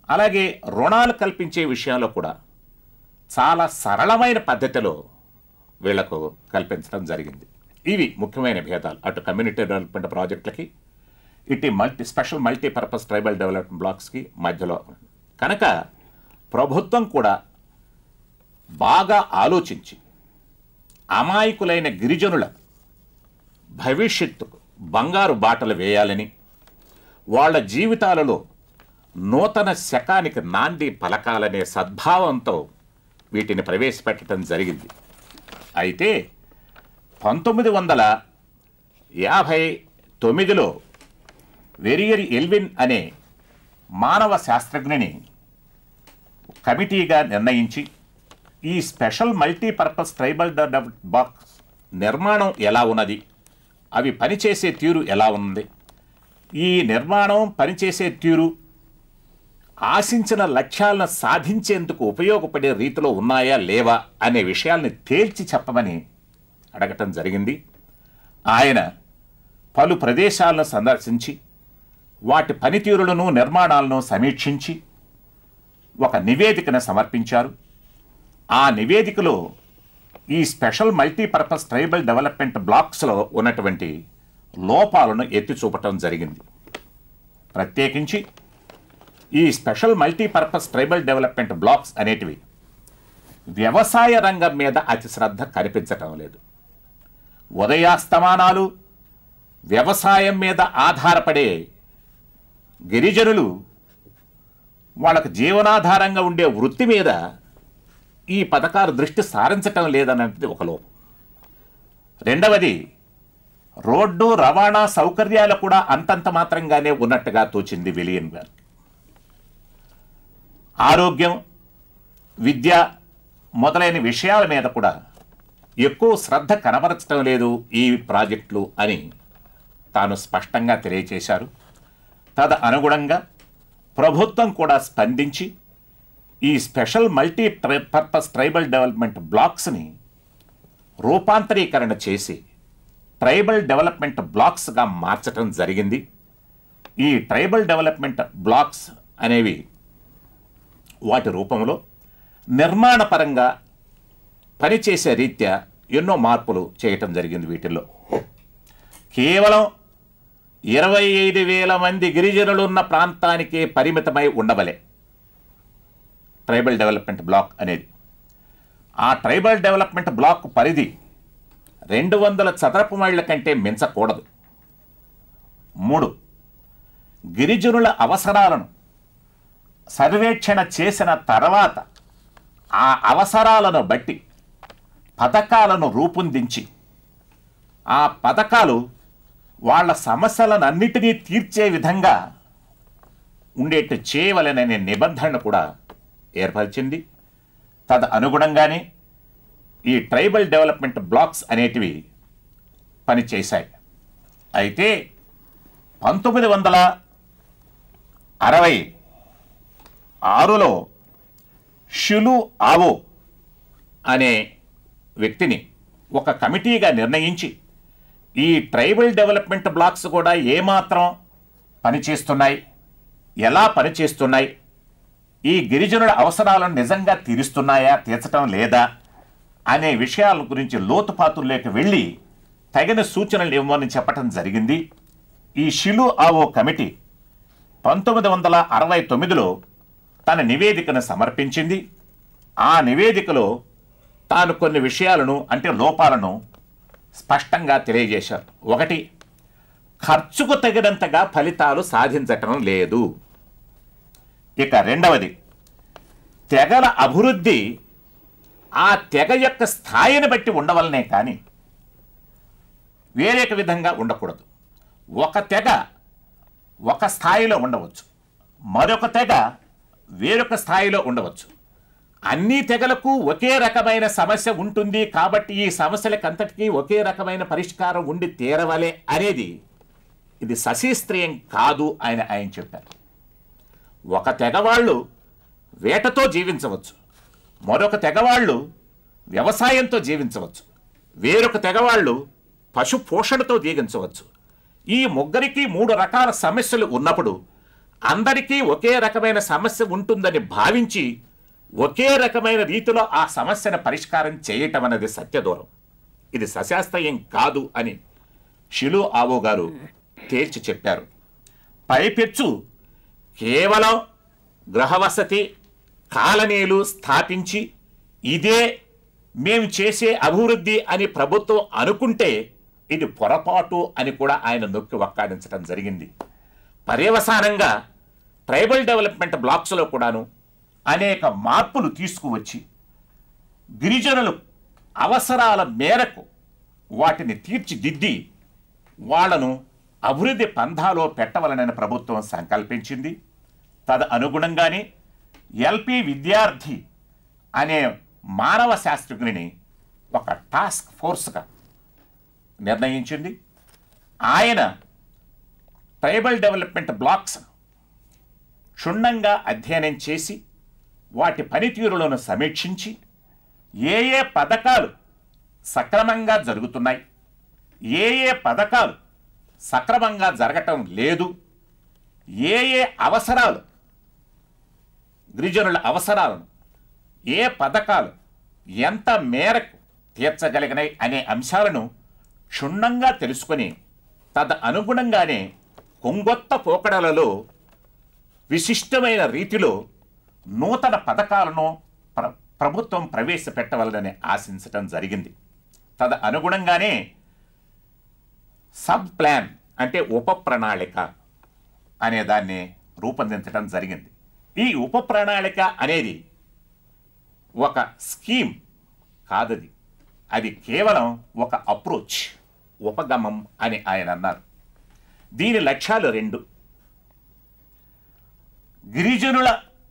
అలాగే రుణాలు కల్పించే విషయంలో కూడా చాలా సరళమైన పద్ధతిలో వీళ్లకు కల్పించడం జరిగింది ఇవి ముఖ్యమైన భేదాలు అటు కమ్యూనిటీ డెవలప్మెంట్ ప్రాజెక్టులకి ఇటు multi special multipurpose tribal development బ్లాక్స్కి మధ్యలో కనుక ప్రభుత్వం కూడా బాగా ఆలోచించి అమాయకులైన గిరిజనుల భవిష్యత్తుకు బంగారు బాటలు వేయాలని వాళ్ళ జీవితాలలో నూతన శకానికి నాంది పలకాలనే సద్భావంతో వీటిని ప్రవేశపెట్టడం జరిగింది అయితే పంతొమ్మిది వందల యాభై తొమ్మిదిలో వెరియరి ఎల్విన్ అనే మానవ శాస్త్రజ్ఞుని కమిటీగా నిర్ణయించి ఈ special multipurpose tribal development blocks నిర్మాణం ఎలా ఉన్నది అవి పనిచేసే తీరు ఎలా ఉంది ఈ నిర్మాణం పనిచేసే తీరు ఆశించిన లక్ష్యాలను సాధించేందుకు ఉపయోగపడే రీతిలో ఉన్నాయా లేవా అనే విషయాల్ని తేల్చి చెప్పమని అడగటం జరిగింది ఆయన పలు ప్రదేశాలను సందర్శించి వాటి పనితీరులను నిర్మాణాలను సమీక్షించి ఒక నివేదికను సమర్పించారు ఆ నివేదికలో ఈ స్పెషల్ మల్టీపర్పస్ ట్రైబల్ డెవలప్మెంట్ బ్లాక్స్లో ఉన్నటువంటి లోపాలను ఎత్తి చూపటం జరిగింది ప్రత్యేకించి ఈ special multipurpose tribal development blocks అనేటివి వ్యవసాయ రంగం మీద అతి శ్రద్ధ కనిపించటం లేదు ఉదయాస్తమానాలు వ్యవసాయం మీద ఆధారపడే గిరిజనులు వాళ్ళకు జీవనాధారంగా ఉండే వృత్తి మీద ఈ పథకాలు దృష్టి సారించటం లేదన్నది ఒక లోపం రెండవది రోడ్డు రవాణా సౌకర్యాలు కూడా అంతంత మాత్రంగానే ఉన్నట్టుగా తోచింది విలియన్ గారు ఆరోగ్యం విద్య మొదలైన విషయాల మీద కూడా ఎక్కువ శ్రద్ధ కనబరచడం లేదు ఈ ప్రాజెక్టులు అని తాను స్పష్టంగా తెలియచేశారు తద అనుగుణంగా ప్రభుత్వం కూడా స్పందించి ఈ special multi tri purpose tribal development బ్లాక్స్ని రూపాంతరీకరణ చేసి ట్రైబల్ డెవలప్మెంట్ బ్లాక్స్గా మార్చడం జరిగింది ఈ ట్రైబల్ డెవలప్మెంట్ బ్లాక్స్ అనేవి వాటి రూపంలో నిర్మాణపరంగా పనిచేసే రీత్యా ఎన్నో మార్పులు చేయటం జరిగింది వీటిల్లో కేవలం ఇరవై ఐదు వేల మంది గిరిజనులు ఉన్న ప్రాంతానికే పరిమితమై ఉండవలే ట్రైబల్ డెవలప్మెంట్ బ్లాక్ అనేది ఆ ట్రైబల్ డెవలప్మెంట్ బ్లాక్ పరిధి రెండు వందల చదరపు మైళ్ళ కంటే మించకూడదు మూడు గిరిజనుల అవసరాలను సర్వేక్షణ చేసిన తర్వాత ఆ అవసరాలను బట్టి పథకాలను రూపొందించి ఆ పథకాలు వాళ్ళ సమస్యలనన్నిటినీ తీర్చే విధంగా ఉండేట్టు చేయవలననే నిబంధన కూడా ఏర్పరిచింది తద అనుగుణంగానే ఈ ట్రైబల్ డెవలప్మెంట్ బ్లాక్స్ అనేటివి పనిచేశాయి అయితే పంతొమ్మిది వందల అరవై ఆరులో షులు ఆవో అనే వ్యక్తిని ఒక కమిటీగా నిర్ణయించి ఈ ట్రైబల్ డెవలప్మెంట్ బ్లాక్స్ కూడా ఏమాత్రం పనిచేస్తున్నాయి ఎలా పనిచేస్తున్నాయి ఈ గిరిజనుల అవసరాలను నిజంగా తీరుస్తున్నాయా తీర్చటం లేదా అనే విషయాల గురించి లోతుపాతుల్లోకి వెళ్ళి తగిన సూచనలు ఇవ్వమని చెప్పటం జరిగింది ఈ షిలు ఆవో కమిటీ పంతొమ్మిది వందల అరవై తొమ్మిదిలో తన నివేదికను సమర్పించింది ఆ నివేదికలో తాను కొన్ని విషయాలను అంటే లోపాలను స్పష్టంగా తెలియజేశారు ఒకటి ఖర్చుకు తగినంతగా ఫలితాలు సాధించటం లేదు ఇక రెండవది తెగల అభివృద్ధి ఆ తెగ యొక్క స్థాయిని బట్టి ఉండవలనే కానీ వేరేక విధంగా ఉండకూడదు ఒక తెగ ఒక స్థాయిలో ఉండవచ్చు మరొక తెగ వేరొక స్థాయిలో ఉండవచ్చు అన్ని తెగలకు ఒకే రకమైన సమస్య ఉంటుంది కాబట్టి ఈ సమస్యలకంతటికీ ఒకే రకమైన పరిష్కారం ఉండి తీరవలే అనేది ఇది సశీస్త్రీయం కాదు అని ఆయన చెప్పారు ఒక తెగవాళ్ళు వేటతో జీవించవచ్చు మరొక తెగవాళ్ళు వ్యవసాయంతో జీవించవచ్చు వేరొక తెగవాళ్ళు పశు పోషణతో జీవించవచ్చు ఈ ముగ్గురికి మూడు రకాల సమస్యలు ఉన్నప్పుడు అందరికీ ఒకే రకమైన సమస్య ఉంటుందని భావించి ఒకే రకమైన రీతిలో ఆ సమస్యను పరిష్కారం చేయటం అనేది సత్యదూరం ఇది సశాస్త్రయం కాదు అని షిలు ఆవో గారు తేల్చి చెప్పారు పైపెచ్చు కేవలం గృహవసతి కాలనీలు స్థాపించి ఇదే మేము చేసే అభివృద్ధి అని ప్రభుత్వం అనుకుంటే ఇది పొరపాటు అని కూడా ఆయన నొక్కి వక్కాడించడం జరిగింది పర్యవసానంగా ట్రైబల్ డెవలప్మెంట్ బ్లాక్స్లో కూడాను అనేక మార్పులు తీసుకువచ్చి గిరిజనులు అవసరాల మేరకు వాటిని తీర్చిదిద్ది వాళ్లను అభివృద్ధి పంధాలో పెట్టవలనని ప్రభుత్వం సంకల్పించింది తద అనుగుణంగానే ఎల్పి విద్యార్థి అనే మానవ శాస్త్రజ్ఞుని ఒక టాస్క్ ఫోర్స్గా నిర్ణయించింది ఆయన ట్రైబల్ డెవలప్మెంట్ బ్లాక్స్ క్షుణ్ణంగా అధ్యయనం చేసి వాటి పనితీరులను సమీక్షించి ఏ ఏ పథకాలు సక్రమంగా జరుగుతున్నాయి ఏ ఏ పథకాలు సక్రమంగా జరగటం లేదు ఏ ఏ అవసరాలు గిరిజనుల అవసరాలను ఏ పథకాలు ఎంత మేరకు తీర్చగలిగినాయి అనే అంశాలను క్షుణ్ణంగా తెలుసుకొని తద అనుగుణంగానే కొంగొత్త పోకడలలో విశిష్టమైన రీతిలో నూతన పథకాలను ప్ర ప్రభుత్వం ప్రవేశపెట్టవలనని ఆశించటం జరిగింది తద అనుగుణంగానే సబ్ ప్లాన్ అంటే ఉప ప్రణాళిక అనే దాన్ని రూపొందించడం జరిగింది ఈ ఉప ప్రణాళిక అనేది ఒక స్కీమ్ కాదది అది కేవలం ఒక అప్రోచ్ ఉపగమం అని ఆయన అన్నారు దీని లక్ష్యాలు రెండు గిరిజనుల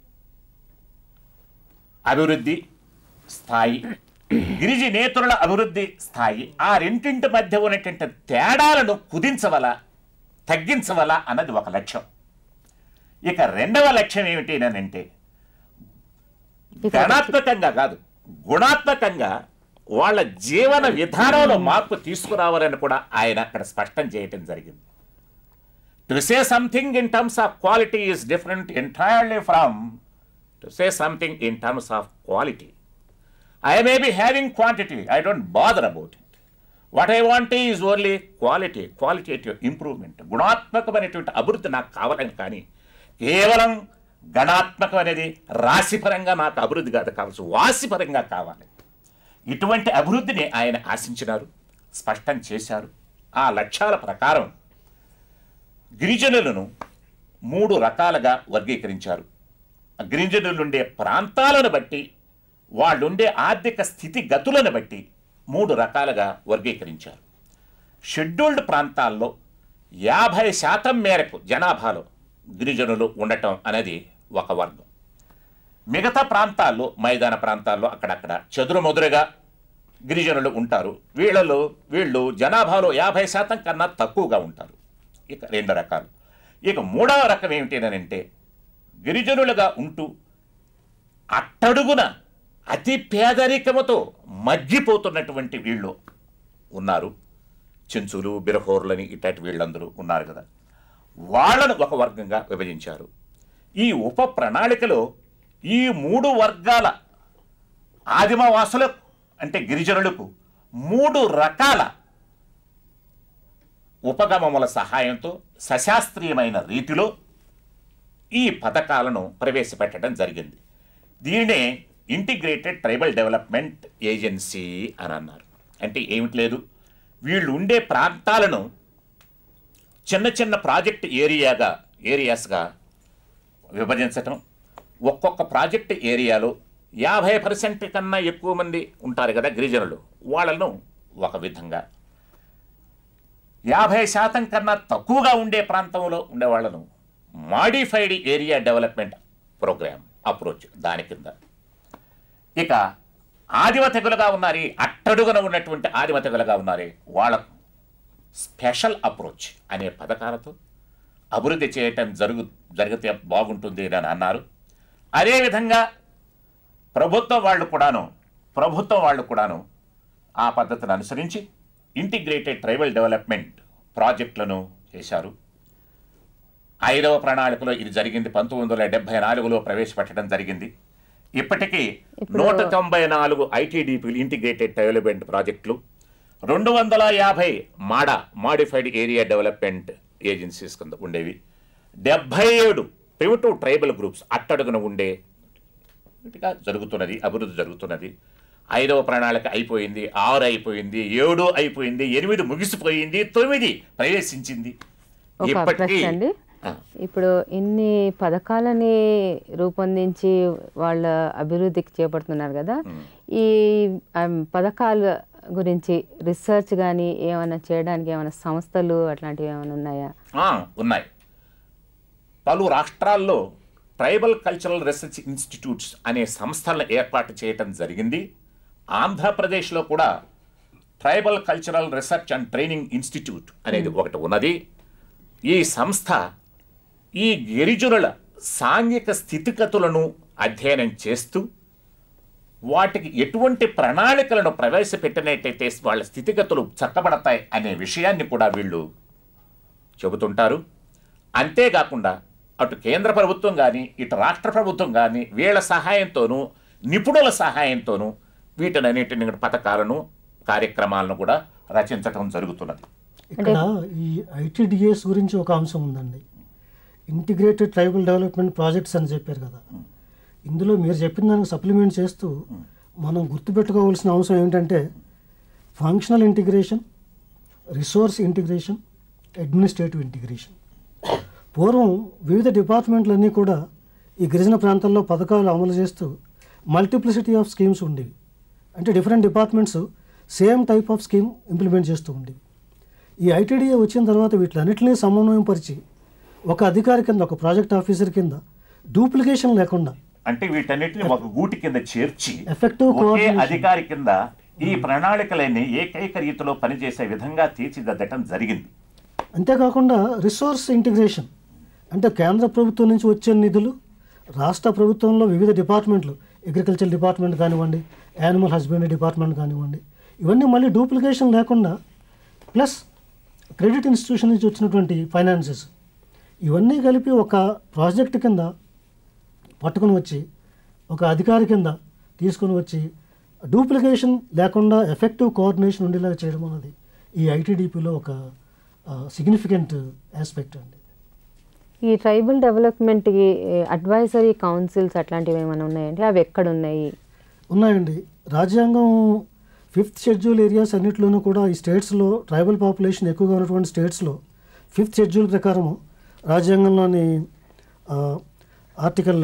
అభివృద్ధి స్థాయి గిరిజనేతరుల అభివృద్ధి స్థాయి ఆ రెండింటి మధ్య ఉన్నటువంటి తేడాలను కుదించవల తగ్గించవల అన్నది ఒక లక్ష్యం ఇక రెండవ లక్ష్యం ఏమిటి అంటే గణాత్మకంగా కాదు గుణాత్మకంగా వాళ్ళ జీవన విధానంలో మార్పు తీసుకురావాలని కూడా ఆయన అక్కడ స్పష్టం చేయటం జరిగింది to say something in terms of quality is different entirely from to say something in terms of quality I may be having quantity I don't bother about it what I want is only quality qualitative improvement గుణాత్మకమైనటువంటి అభివృద్ధి నాకు కావాలని కానీ కేవలం గణాత్మకం అనేది రాశిపరంగా నాకు అభివృద్ధి కాదు కావచ్చు వాసిపరంగా కావాలి ఇటువంటి అభివృద్ధిని ఆయన ఆశించినారు స్పష్టం చేశారు ఆ లక్ష్యాల ప్రకారం గిరిజనులను మూడు రకాలుగా వర్గీకరించారు గిరిజనులుండే ప్రాంతాలను బట్టి వాళ్ళుండే ఆర్థిక స్థితిగతులను బట్టి మూడు రకాలుగా వర్గీకరించారు షెడ్యూల్డ్ ప్రాంతాల్లో యాభై శాతం మేరకు జనాభాలో గిరిజనులు ఉండటం అనేది ఒక వర్గం మిగతా ప్రాంతాల్లో మైదాన ప్రాంతాల్లో అక్కడక్కడ చెదురుమదురుగా గిరిజనులు ఉంటారు వీళ్ళలో వీళ్ళు జనాభాలో యాభై శాతం కన్నా తక్కువగా ఉంటారు ఇక రెండు రకాలు ఇక మూడవ రకం ఏమిటి అని అంటే గిరిజనులుగా ఉంటూ అట్టడుగున అతి పేదరికముతో మగ్గిపోతున్నటువంటి వీళ్ళు ఉన్నారు చెంచులు బిరహోర్లని ఇట్లాంటి వీళ్ళందరూ ఉన్నారు కదా వాళ్ళను ఒక వర్గంగా విభజించారు ఈ ఉప ప్రణాళికలో ఈ మూడు వర్గాల ఆదిమవాసులకు అంటే గిరిజనులకు మూడు రకాల ఉపగమముల సహాయంతో సశాస్త్రీయమైన రీతిలో ఈ పథకాలను ప్రవేశపెట్టడం జరిగింది దీనినే ఇంటిగ్రేటెడ్ ట్రైబల్ డెవలప్మెంట్ ఏజెన్సీ అని అన్నారు అంటే ఏమిటి లేదు వీళ్ళు ఉండే ప్రాంతాలను చిన్న చిన్న ప్రాజెక్ట్ ఏరియాగా ఏరియాస్గా విభజించటం ఒక్కొక్క ప్రాజెక్ట్ ఏరియాలో యాభై పర్సెంట్ కన్నా ఎక్కువ మంది ఉంటారు కదా గిరిజనులు వాళ్ళను ఒక విధంగా యాభై శాతం కన్నా తక్కువగా ఉండే ప్రాంతంలో ఉండే వాళ్ళను modified area development program approach దాని కింద ఇక ఆదిమ తెగులుగా ఉన్నారు అట్టడుగున ఉన్నటువంటి ఆదిమ తెగులుగా ఉన్నారు వాళ్ళకు స్పెషల్ అప్రోచ్ అనే పథకాలతో అభివృద్ధి చేయటం జరుగు జరిగితే బాగుంటుంది అని అన్నారు అదేవిధంగా ప్రభుత్వం వాళ్ళు కూడాను ప్రభుత్వం వాళ్ళు కూడాను ఆ పద్ధతిని అనుసరించి ఇంటిగ్రేటెడ్ ట్రైబల్ డెవలప్మెంట్ ప్రాజెక్టులను చేశారు ఐదవ ప్రణాళికలో ఇది జరిగింది పంతొమ్మిది వందల డెబ్బై నాలుగులో ప్రవేశపెట్టడం జరిగింది ఇప్పటికీ నూట తొంభై నాలుగు ఐటీడీపీలు ఇంటిగ్రేటెడ్ డెవలప్మెంట్ ప్రాజెక్టులు రెండు వందల యాభై MADA modified area development agencies కింద ఉండేవి డెబ్బై ఏడు ప్రిమిటివ్ ట్రైబల్ గ్రూప్స్ అట్టడుగున ఉండే ఇటుగా జరుగుతున్నది అభివృద్ధి జరుగుతున్నది ఐదవ ప్రణాళిక అయిపోయింది ఆరు అయిపోయింది ఏడు అయిపోయింది ఎనిమిది ముగిసిపోయింది తొమ్మిది ప్రవేశించింది ఒక ఇప్పటికీ ప్రశ్న అండి ఆ, ఇప్పుడు ఇన్ని పథకాలని రూపొందించి వాళ్ళ అభివృద్ధికి చేపడుతున్నారు కదా ఈ ఆమ్, పథకాల గురించి రీసెర్చ్ కానీ ఏమైనా చేయడానికి ఏమైనా సంస్థలు అట్లాంటివి ఏమైనా ఉన్నాయా ఆ, ఉన్నాయి పలు రాష్ట్రాల్లో ట్రైబల్ కల్చరల్ రీసెర్చ్ ఇన్స్టిట్యూట్స్ అనే సంస్థలను ఏర్పాటు చేయటం జరిగింది ఆంధ్రప్రదేశ్లో కూడా tribal cultural research and training institute అనేది ఒకటి ఉన్నది ఈ సంస్థ ఈ గిరిజనుల సాంఘిక స్థితిగతులను అధ్యయనం చేస్తూ వాటికి ఎటువంటి ప్రణాళికలను ప్రవేశపెట్టినట్టయితే వాళ్ళ స్థితిగతులు చక్కబడతాయి అనే విషయాన్ని కూడా వీళ్ళు చెబుతుంటారు అంతేకాకుండా అటు కేంద్ర ప్రభుత్వం కానీ ఇటు రాష్ట్ర ప్రభుత్వం కానీ వీళ్ళ సహాయంతోనూ నిపుణుల సహాయంతోనూ వీటినన్నిటిని పథకాలను కార్యక్రమాలను కూడా రచించటం జరుగుతున్నది ఇక్కడ ఈ ఐటీడీఎస్ గురించి ఒక అంశం ఉందండి ఇంటిగ్రేటెడ్ ట్రైబల్ డెవలప్మెంట్ ప్రాజెక్ట్స్ అని చెప్పారు కదా ఇందులో మీరు చెప్పిన దానికి సప్లిమెంట్ చేస్తూ మనం గుర్తుపెట్టుకోవాల్సిన అంశం ఏంటంటే functional integration resource integration administrative integration పూర్వం వివిధ డిపార్ట్మెంట్లన్నీ కూడా ఈ గిరిజన ప్రాంతాల్లో పథకాలు అమలు చేస్తూ మల్టిప్లిసిటీ ఆఫ్ స్కీమ్స్ ఉండేవి అంటే different departments same type of scheme implement చేస్తూ ఉండేవి ఈ ఐటీడీఏ వచ్చిన తర్వాత వీటిలన్నింటినీ సమన్వయం పరిచి ఒక అధికారి కింద ఒక ప్రాజెక్ట్ ఆఫీసర్ కింద డూప్లికేషన్ లేకుండా అంటే వీటన్నిటిని ఒక గూటి కింద చేర్చి Effective ఒకే coordination. అధికారి కింద ఈ ప్రణాళికలన్నీ ఏకైక రీతిలో పనిచేసే విధంగా తీర్చిదిద్దటం జరిగింది అంతేకాకుండా రిసోర్స్ ఇంటిగ్రేషన్ అంటే కేంద్ర ప్రభుత్వం నుంచి వచ్చే నిధులు రాష్ట్ర ప్రభుత్వంలో వివిధ డిపార్ట్మెంట్లు అగ్రికల్చర్ డిపార్ట్మెంట్ కానివ్వండి యానిమల్ హస్బెండరీ డిపార్ట్మెంట్ కానివ్వండి ఇవన్నీ మళ్ళీ డూప్లికేషన్ లేకుండా ప్లస్ క్రెడిట్ ఇన్స్టిట్యూషన్ నుంచి వచ్చినటువంటి ఫైనాన్సెస్ ఇవన్నీ కలిపి ఒక ప్రాజెక్ట్ కింద పట్టుకొని వచ్చి ఒక అధికారి కింద తీసుకొని వచ్చి డూప్లికేషన్ లేకుండా ఎఫెక్టివ్ కోఆర్డినేషన్ ఉండేలాగా చేయడం అన్నది ఈ ఐటీడీపీలో ఒక సిగ్నిఫికెంట్ ఆస్పెక్ట్ అండి ఈ ట్రైబల్ డెవలప్మెంట్కి అడ్వైజరీ కౌన్సిల్స్ అట్లాంటివి ఏమైనా ఉన్నాయండి అవి ఎక్కడ ఉన్నాయి ఉన్నాయండి రాజ్యాంగం ఫిఫ్త్ షెడ్యూల్ ఏరియాస్ అన్నింటిలోనూ కూడా ఈ స్టేట్స్లో ట్రైబల్ పాపులేషన్ ఎక్కువగా ఉన్నటువంటి స్టేట్స్లో ఫిఫ్త్ షెడ్యూల్ ప్రకారము రాజ్యాంగంలోని ఆ, ఆర్టికల్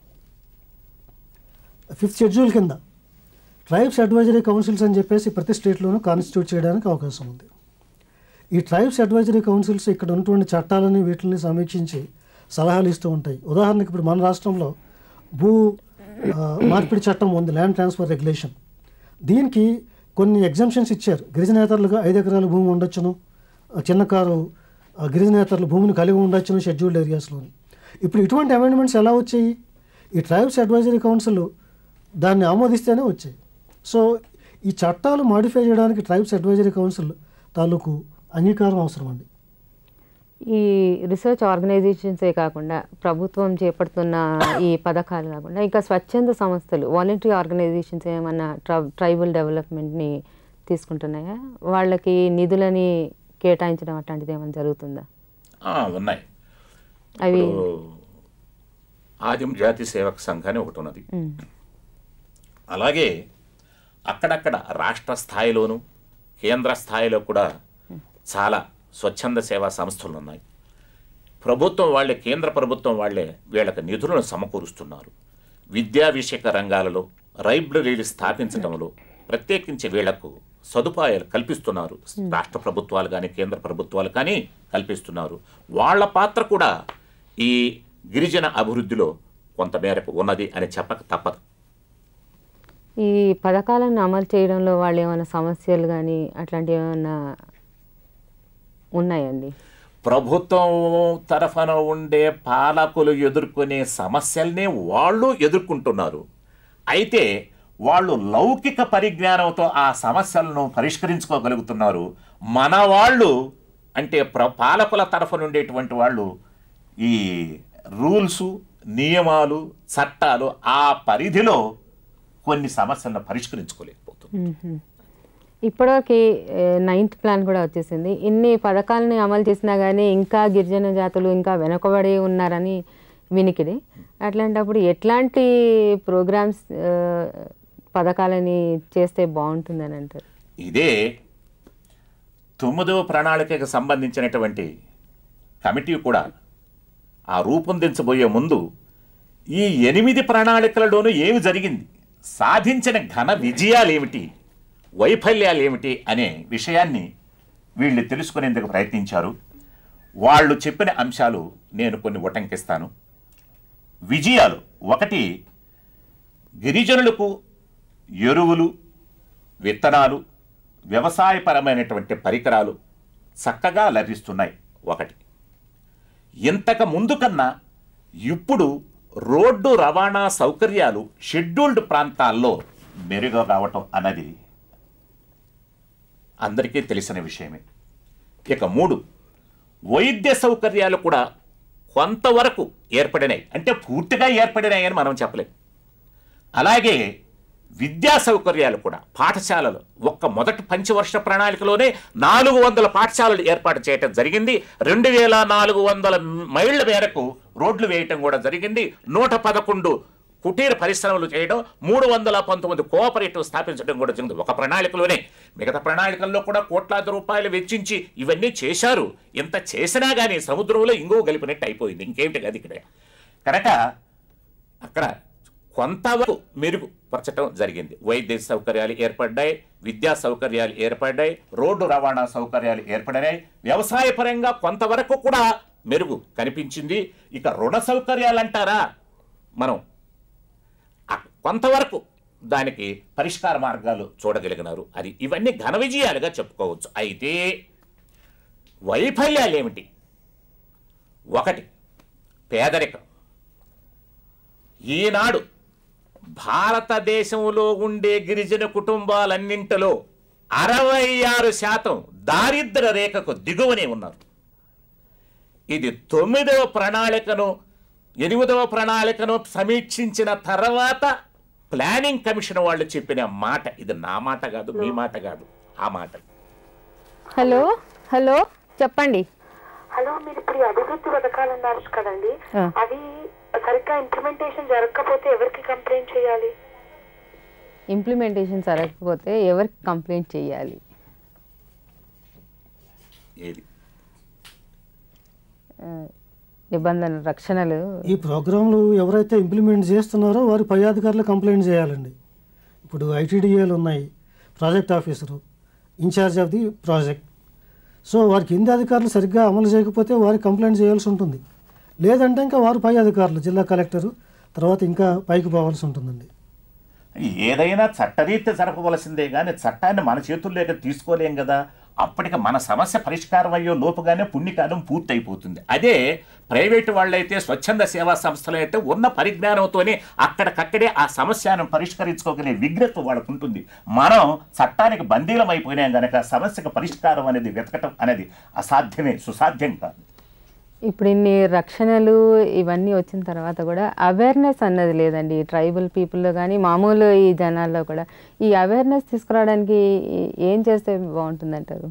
ఫిఫ్త్ షెడ్యూల్ కింద ట్రైబ్స్ అడ్వైజరీ కౌన్సిల్స్ అని చెప్పేసి ప్రతి స్టేట్లోనూ కాన్స్టిట్యూట్ చేయడానికి అవకాశం ఉంది ఈ ట్రైబ్స్ అడ్వైజరీ కౌన్సిల్స్ ఇక్కడ ఉన్నటువంటి చట్టాలని వీటిని సమీక్షించి సలహాలు ఇస్తూ ఉంటాయి ఉదాహరణకి ఇప్పుడు మన రాష్ట్రంలో భూ ఆ, మార్పిడి చట్టం ఉంది ల్యాండ్ ట్రాన్స్ఫర్ రెగ్యులేషన్ దీనికి కొన్ని ఎగ్జామ్షన్స్ ఇచ్చారు గిరిజనేతరులుగా ఐదు ఎకరాల భూమి ఉండొచ్చును ఆ, చిన్న కారు ఆ, గిరిజనేతరులు భూమిని కలిగి ఉండొచ్చును షెడ్యూల్డ్ ఏరియాస్లోని ఇప్పుడు ఇటువంటి అమెండ్మెంట్స్ ఎలా వచ్చాయి ఈ ట్రైబ్స్ అడ్వైజరీ కౌన్సిల్ దాన్ని ఆమోదిస్తేనే వచ్చాయి సో ఈ చట్టాలు మాడిఫై చేయడానికి ట్రైబ్స్ అడ్వైజరీ కౌన్సిల్ తాలూకు అంగీకారం అవసరం అండి ఈ రీసెర్చ్ ఆర్గనైజేషన్సే కాకుండా ప్రభుత్వం చేపడుతున్న ఈ పథకాలు కాకుండా ఇంకా స్వచ్ఛంద సంస్థలు వాలంటరీ ఆర్గనైజేషన్స్ ఏమన్నా ట్ర- ట్రైబల్ డెవలప్మెంట్ని తీసుకుంటున్నాయా వాళ్ళకి నిధులని కేటాయించడం అట్లాంటిది ఏమైనా జరుగుతుందా ఆ, ఉన్నాయి అవి ఇప్పుడు ఆదిం జాతి సేవక సంఘం అని ఒకటి ఉన్నది ఉమ్, అలాగే అక్కడక్కడ రాష్ట్ర స్థాయిలోను కేంద్ర స్థాయిలో కూడా చాలా స్వచ్ఛంద సేవా సంస్థలు ఉన్నాయి ప్రభుత్వం వాళ్ళే కేంద్ర ప్రభుత్వం వాళ్ళే వీళ్ళకి నిధులను సమకూరుస్తున్నారు విద్యా విషయక రంగాలలో లైబ్రరీలు స్థాపించడంలో ప్రత్యేకించి వీళ్లకు సదుపాయాలు కల్పిస్తున్నారు రాష్ట్ర ప్రభుత్వాలు కానీ కేంద్ర ప్రభుత్వాలు కానీ కల్పిస్తున్నారు వాళ్ళ పాత్ర కూడా ఈ గిరిజన అభివృద్ధిలో కొంతమేరకు ఉన్నది అని చెప్పక తప్పదు ఈ పథకాలను అమలు చేయడంలో వాళ్ళు ఏమైనా సమస్యలు కానీ అట్లాంటివి ఏమైనా ఉన్నాయండి ప్రభుత్వం తరఫున ఉండే పాలకులు ఎదుర్కొనే సమస్యల్ని వాళ్ళు ఎదుర్కొంటున్నారు అయితే వాళ్ళు లౌకిక పరిజ్ఞానంతో ఆ సమస్యలను పరిష్కరించుకోగలుగుతున్నారు మన వాళ్ళు అంటే ప్ర పాలకుల తరఫున ఉండేటువంటి వాళ్ళు ఈ రూల్సు నియమాలు చట్టాలు ఆ పరిధిలో కొన్ని సమస్యలను పరిష్కరించుకోలేకపోతుంది ఇప్పటివరకు నైన్త్ ప్లాన్ కూడా వచ్చేసింది ఇన్ని పథకాలని అమలు చేసినా కానీ ఇంకా గిరిజన జాతులు ఇంకా వెనుకబడి ఉన్నారని వినికిడి అట్లాంటప్పుడు ఎట్లాంటి ప్రోగ్రామ్స్ పథకాలని చేస్తే బాగుంటుందని అంటారు ఇదే తొమ్మిదవ ప్రణాళికకు సంబంధించినటువంటి కమిటీ కూడా ఆ రూపొందించబోయే ముందు ఈ ఎనిమిది ప్రణాళికలలోనూ ఏమి జరిగింది సాధించిన ఘన విజయాలేమిటి వైఫల్యాలేమిటి అనే విషయాన్ని వీళ్ళు తెలుసుకునేందుకు ప్రయత్నించారు వాళ్ళు చెప్పిన అంశాలు నేను కొన్ని ఉటంకిస్తాను విజయాలు ఒకటి గిరిజనులకు ఎరువులు విత్తనాలు వ్యవసాయపరమైనటువంటి పరికరాలు చక్కగా లభిస్తున్నాయి ఒకటి ఇంతకు ముందు కన్నా ఇప్పుడు రోడ్డు రవాణా సౌకర్యాలు షెడ్యూల్డ్ ప్రాంతాల్లో మెరుగు కావటం అన్నది అందరికీ తెలిసిన విషయమే ఇక మూడు వైద్య సౌకర్యాలు కూడా కొంతవరకు ఏర్పడినాయి అంటే పూర్తిగా ఏర్పడినాయి అని మనం చెప్పలేం అలాగే విద్యా సౌకర్యాలు కూడా పాఠశాలలు ఒక్క మొదటి పంచవర్ష ప్రణాళికలోనే నాలుగు వందల పాఠశాలలు ఏర్పాటు చేయటం జరిగింది రెండు వేల నాలుగు వందల మైళ్ళ మేరకు రోడ్లు వేయటం కూడా జరిగింది నూట పదకొండు కుటీర పరిశ్రమలు చేయడం మూడు వందల పంతొమ్మిది కోఆపరేటివ్ స్థాపించడం కూడా జరిగింది ఒక ప్రణాళికలోనే మిగతా ప్రణాళికల్లో కూడా కోట్లాది రూపాయలు వెచ్చించి ఇవన్నీ చేశారు ఇంత చేసినా కానీ సముద్రంలో ఇంకో గలిపినట్టు అయిపోయింది ఇంకేమిటి కాదు ఇక్కడ కనుక అక్కడ కొంతవరకు మెరుగుపరచడం జరిగింది వైద్య సౌకర్యాలు ఏర్పడ్డాయి విద్యా సౌకర్యాలు ఏర్పడ్డాయి రోడ్డు రవాణా సౌకర్యాలు ఏర్పడినాయి వ్యవసాయ పరంగా కొంతవరకు కూడా మెరుగు కనిపించింది ఇక రుణ సౌకర్యాలు అంటారా మనం ఆ కొంతవరకు దానికి పరిష్కార మార్గాలు చూడగలిగినారు అది ఇవన్నీ ఘన విజయాలుగా చెప్పుకోవచ్చు అయితే వైఫల్యాలు ఏమిటి ఒకటి పేదరికం ఈనాడు భారతదేశంలో ఉండే గిరిజన కుటుంబాలన్నింటిలో అరవై ఆరు శాతం దారిద్ర రేఖకు దిగువనే ఉన్నారు ఇది తొమ్మిదవ ప్రణాళికను ఎనిమిదవ ప్రణాళికను సమీక్షించిన తర్వాత ప్లానింగ్ కమిషన్ వాళ్ళు చెప్పిన మాట ఇది నా మాట కాదు మీ మాట కాదు ఆ మాట హలో హలో చెప్పండి హలో మీరు ఇప్పుడు ఈ అభివృద్ధి పథకాలు అన్నారు కదండి ఆ. అవి సరిగ్గా ఇంప్లిమెంటేషన్ జరగకపోతే ఎవరికి కంప్లైంట్ చేయాలి ఇంప్లిమెంటేషన్ జరగకపోతే ఎవరికి కంప్లైంట్ చేయాలి ఏది ఆ, నిబంధనలు రక్షణలు ఈ ప్రోగ్రాంలు ఎవరైతే ఇంప్లిమెంట్ చేస్తున్నారో వారి పై అధికారులు కంప్లైంట్ చేయాలండి ఇప్పుడు ఐటీడీఏలు ఉన్నాయి project officer incharge of the project so వారి కింది అధికారులు సరిగ్గా అమలు చేయకపోతే వారికి కంప్లైంట్ చేయాల్సి ఉంటుంది లేదంటే ఇంకా వారు పై అధికారులు జిల్లా కలెక్టరు తర్వాత ఇంకా పైకి పోవాల్సి ఉంటుందండి ఏదైనా చట్టరీత్యా జరపవలసిందే కానీ చట్టాన్ని మన చేతుల్లోకి తీసుకోలేం కదా అప్పటికి మన సమస్య పరిష్కారం అయ్యే లోపుగానే పుణ్యకాలం పూర్తయిపోతుంది అదే ప్రైవేటు వాళ్ళైతే స్వచ్ఛంద సేవా సంస్థలు అయితే ఉన్న పరిజ్ఞానంతోనే అక్కడికక్కడే ఆ సమస్యను పరిష్కరించుకోగలిగే విజ్ఞత వాళ్ళకు ఉంటుంది మనం చట్టానికి బందీలం అయిపోయినాం గనక సమస్యకు పరిష్కారం అనేది వెతకటం అనేది అసాధ్యమే సుసాధ్యం కాదు ఇప్పుడు ఇన్ని రక్షణలు ఇవన్నీ వచ్చిన తర్వాత కూడా అవేర్నెస్ అన్నది లేదండి ట్రైబల్ పీపుల్లో కానీ మామూలు ఈ జనాల్లో కూడా ఈ అవేర్నెస్ తీసుకురావడానికి ఏ- ఏం చేస్తే బాగుంటుందంటారు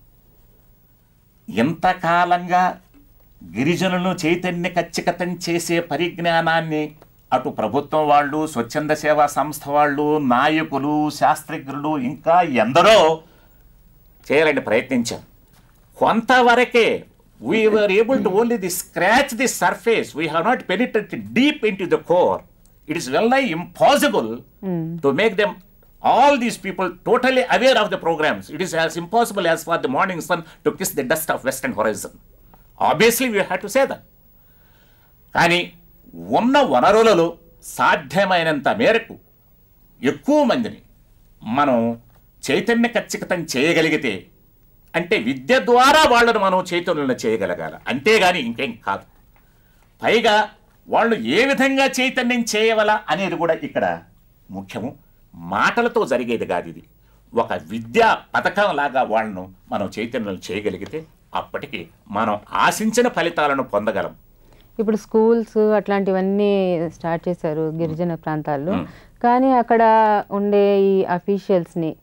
ఇంతకాలంగా గిరిజనులను చైతన్య ఖచ్చితం చేసే పరిజ్ఞానాన్ని అటు ప్రభుత్వం వాళ్ళు స్వచ్ఛంద సేవా సంస్థ వాళ్ళు నాయకులు శాస్త్రజ్ఞులు ఇంకా ఎందరో చేయాలని ప్రయత్నించాం కొంతవరకే we are able to only the scratch the surface we have not penetrated deep into the core it is well I impossible to make them all these people totally aware of the programs. It is as impossible as for the morning sun to kiss the dust of western horizon. Obviously, we have to say that. కానీ ఉన్న వనరులలో సాధ్యమైనంత మేరకు ఎక్కువ మందిని మనం చైతన్య ఖచ్చితం చేయగలిగితే అంటే విద్య ద్వారా వాళ్ళను మనం చైతన్యం చేయగలగాలి అంతేగాని ఇంకేం కాదు పైగా వాళ్ళు ఏ విధంగా చైతన్యం చేయవల అనేది కూడా ఇక్కడ ముఖ్యము మాటలతో జరిగేది కాదు ఇది ఒక విద్యా పథకం లాగా వాళ్ళను మనం చైతన్యం చేయగలిగితే అప్పటికి మనం ఆశించిన ఫలితాలను పొందగలం ఇప్పుడు స్కూల్స్ అట్లాంటివన్నీ స్టార్ట్ చేశారు గిరిజన ప్రాంతాల్లో కానీ అక్కడ ఉండే ఈ అఫీషియల్స్ని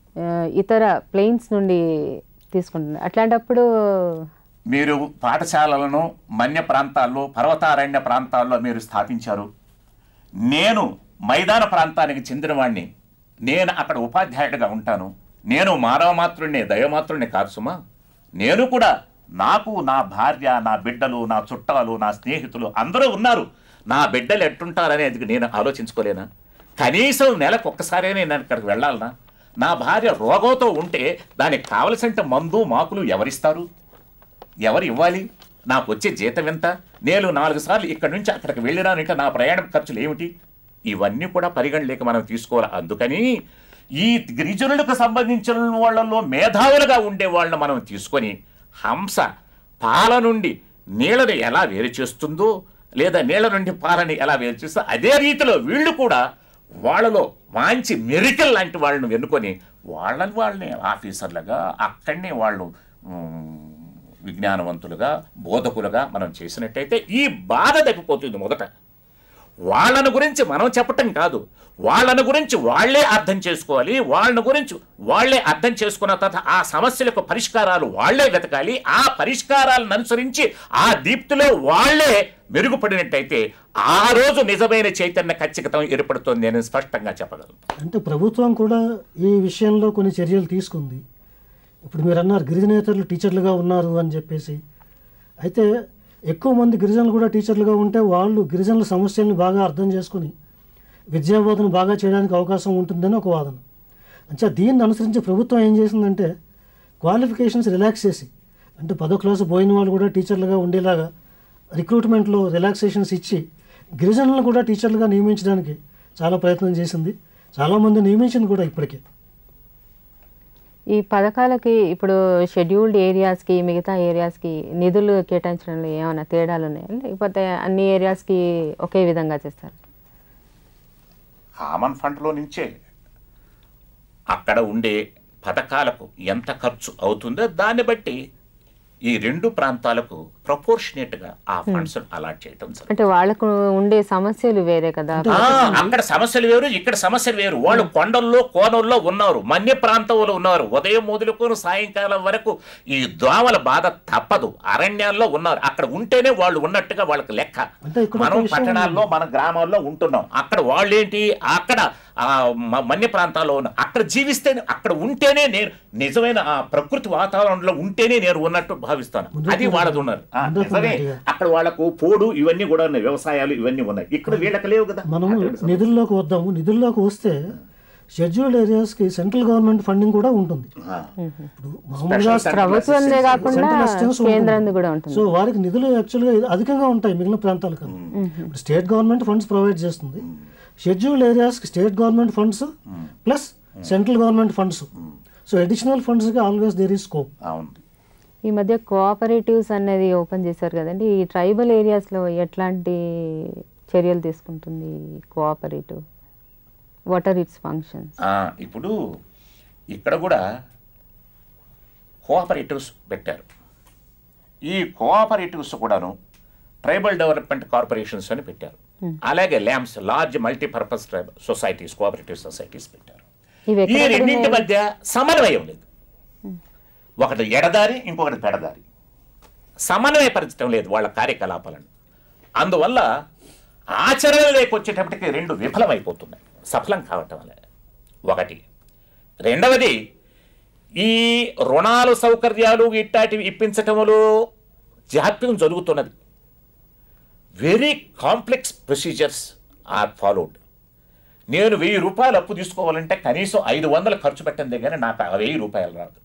ఇతర ప్లెయిన్స్ నుండి తీసుకుంటున్నారు అట్లాంటప్పుడు మీరు పాఠశాలలను మన్య ప్రాంతాల్లో పర్వతారణ్య ప్రాంతాల్లో మీరు స్థాపించారు నేను మైదాన ప్రాంతానికి చెందినవాణ్ణి నేను అక్కడ ఉపాధ్యాయుడిగా ఉంటాను నేను మానవ మాతృణ్ణి దయమాతృణ్ణి కాదు సుమా నేను కూడా నాకు నా భార్య నా బిడ్డలు నా చుట్టాలు నా స్నేహితులు అందరూ ఉన్నారు నా బిడ్డలు ఎట్టుంటారనేది నేను ఆలోచించుకోలేనా కనీసం నెలకు ఒక్కసారైనా నేను అక్కడికి వెళ్ళాలనా నా భార్య రోగంతో ఉంటే దానికి కావలసిన మందు మాకులు ఎవరిస్తారు ఎవరు ఇవ్వాలి నాకు వచ్చే జీతం ఎంత నేను నాలుగు సార్లు ఇక్కడి నుంచి అక్కడికి వెళ్ళడానికి నా ప్రయాణం ఖర్చులు ఏమిటి ఇవన్నీ కూడా పరిగణలోకి మనం తీసుకోవాలి అందుకని ఈ గిరిజనులకు సంబంధించిన వాళ్ళలో మేధావులుగా ఉండే వాళ్ళని మనం తీసుకొని హంస పాల నుండి నీళ్ళని ఎలా వేరు చేస్తుందో లేదా నీళ్ళ నుండి పాలని ఎలా వేరు చేస్తుందో అదే రీతిలో వీళ్ళు కూడా వాళ్ళలో మంచి మెరికల్ లాంటి వాళ్ళని వెనుకొని వాళ్ళని వాళ్ళని ఆఫీసర్లుగా అక్కడనే వాళ్ళు ఉమ్, విజ్ఞానవంతులుగా బోధకులుగా మనం చేసినట్టయితే ఈ బాధ తప్పిపోతుంది మొదట వాళ్ళని గురించి మనం చెప్పటం కాదు వాళ్ళని గురించి వాళ్ళే అర్థం చేసుకోవాలి వాళ్ళని గురించి వాళ్ళే అర్థం చేసుకున్న తర్వాత ఆ సమస్యలకు పరిష్కారాలు వాళ్ళే వెతకాలి ఆ పరిష్కారాలను అనుసరించి ఆ దీప్తిలో వాళ్ళే మెరుగుపడినట్టయితే ఆ రోజు నిజమైన చైతన్య ఖచ్చితం ఏర్పడుతుంది నేను స్పష్టంగా చెప్పగలను అంటే ప్రభుత్వం కూడా ఈ విషయంలో కొన్ని చర్యలు తీసుకుంది ఇప్పుడు మీరు అన్నారు గిరిజనేతరులు టీచర్లుగా ఉన్నారు అని చెప్పేసి అయితే ఎక్కువ మంది గిరిజనులు కూడా టీచర్లుగా ఉంటే వాళ్ళు గిరిజనుల సమస్యల్ని బాగా అర్థం చేసుకుని విద్యాబోధన బాగా చేయడానికి అవకాశం ఉంటుందని ఒక వాదన అంటే దీన్ని అనుసరించి ప్రభుత్వం ఏం చేసిందంటే క్వాలిఫికేషన్స్ రిలాక్స్ చేసి అంటే పదో క్లాసు పోయిన వాళ్ళు కూడా టీచర్లుగా ఉండేలాగా రిక్రూట్మెంట్లో రిలాక్సేషన్స్ ఇచ్చి గిరిజనులను కూడా టీచర్లుగా నియమించడానికి చాలా ప్రయత్నం చేసింది చాలామంది నియమించింది కూడా ఇప్పటికే ఈ పథకాలకి ఇప్పుడు షెడ్యూల్డ్ ఏరియాస్కి మిగతా ఏరియాస్కి నిధులు కేటాయించడంలో ఏమైనా తేడాలు ఉన్నాయా లేకపోతే అన్ని ఏరియాస్కి ఒకే విధంగా చేస్తారు కామన్ ఫండ్లో నుంచే అక్కడ ఉండే పథకాలకు ఎంత ఖర్చు అవుతుందో దాన్ని బట్టి ఈ రెండు ప్రాంతాలకు ప్రపోర్షనేట్గా ఆ ఫండ్స్ అలాట్ చేయటం జరుగుతుంది అంటే వాళ్ళకు ఉండే సమస్యలు వేరే కదా ఆ, అక్కడ సమస్యలు వేరు ఇక్కడ సమస్యలు వేరు వాళ్ళు కొండల్లో కోనల్లో ఉన్నారు మన్య ప్రాంతంలో ఉన్నారు ఉదయం మొదలుకొని సాయంకాలం వరకు ఈ దోమల బాధ తప్పదు అరణ్యాల్లో ఉన్నారు అక్కడ ఉంటేనే వాళ్ళు ఉన్నట్టుగా వాళ్ళకి లెక్క అంటే ఇక్కడ ఒక మనం విషయం పట్టణాల్లో మన గ్రామాల్లో ఉంటున్నాం అక్కడ వాళ్ళు ఏంటి అక్కడ ఆ మ- మన్య ప్రాంతాల్లో ఉన్న అక్కడ జీవిస్తే అక్కడ ఉంటేనే నేను నిజమైన ఆ ప్రకృతి వాతావరణంలో ఉంటేనే నేను ఉన్నట్టు భావిస్తాను అది వాళ్ళది ఉన్నారు ఆ, ముందుకు నిజమే ఉన్నట్టుగా. అక్కడ వాళ్ళకు పోడు ఇవన్నీ కూడా ఉన్నాయి వ్యవసాయాలు ఇవన్నీ ఉన్నాయి ఇక్కడ వీళ్ళకి లేవు కదా మనము నిధుల్లోకి వద్దాము నిధుల్లోకి వస్తే షెడ్యూల్డ్ ఏరియాస్కి సెంట్రల్ గవర్నమెంట్ ఫండింగ్ కూడా ఉంటుంది ఆ. ఇప్పుడు మామూలుగా Special ప్రభుత్వందే కాకుండా సెంట్రల్ అసిస్టెన్స్ ఉంటుంది. కేంద్రాన్ని కూడా ఉంటుంది సో వారికి నిధులు యాక్చువల్గా ఇది అధికంగా ఉంటాయి మిగిలిన ప్రాంతాల కన్నా ఇప్పుడు స్టేట్ గవర్నమెంట్ ఫండ్స్ ప్రొవైడ్ చేస్తుంది షెడ్యూల్డ్ ఏరియాస్కి state government funds plus central government funds so additional ఫండ్స్కి ఆల్వేస్ దేర్ ఈస్ స్కోప్ అవును ఈ మధ్య కోఆపరేటివ్స్ అనేది ఓపెన్ చేశారు కదండి ఈ ట్రైబల్ ఏరియాస్లో ఎట్లాంటి చర్యలు తీసుకుంటుంది cooperative what are its functions ఆ, ఇప్పుడు ఇక్కడ కూడా కోఆపరేటివ్స్ పెట్టారు ఈ కోఆపరేటివ్స్ కూడాను ట్రైబల్ డెవలప్మెంట్ కార్పొరేషన్స్ అని పెట్టారు అలాగే LAMPS large multipurpose tribal societies cooperative societies పెట్టారు ఇవి ఈ ఎక్కడ రెండింటి మధ్య సమన్వయం లేదు ఒకటి ఎడదారి ఇంకొకటి పెడదారి సమన్వయపరచడం లేదు వాళ్ళ కార్యకలాపాలను అందువల్ల ఆచరణ లేకొచ్చేటప్పటికి రెండు విఫలమైపోతున్నాయి సఫలం కావటం వల్ల ఒకటి రెండవది ఈ రుణాలు సౌకర్యాలు ఇట్టాటివి ఇప్పించటంలో జాప్యం జరుగుతున్నది very complex procedures are followed నేను వెయ్యి రూపాయలు అప్పు తీసుకోవాలంటే కనీసం ఐదు వందలు ఖర్చు పెట్టిందే కానీ నాకు ఆ వెయ్యి రూపాయలు రాదు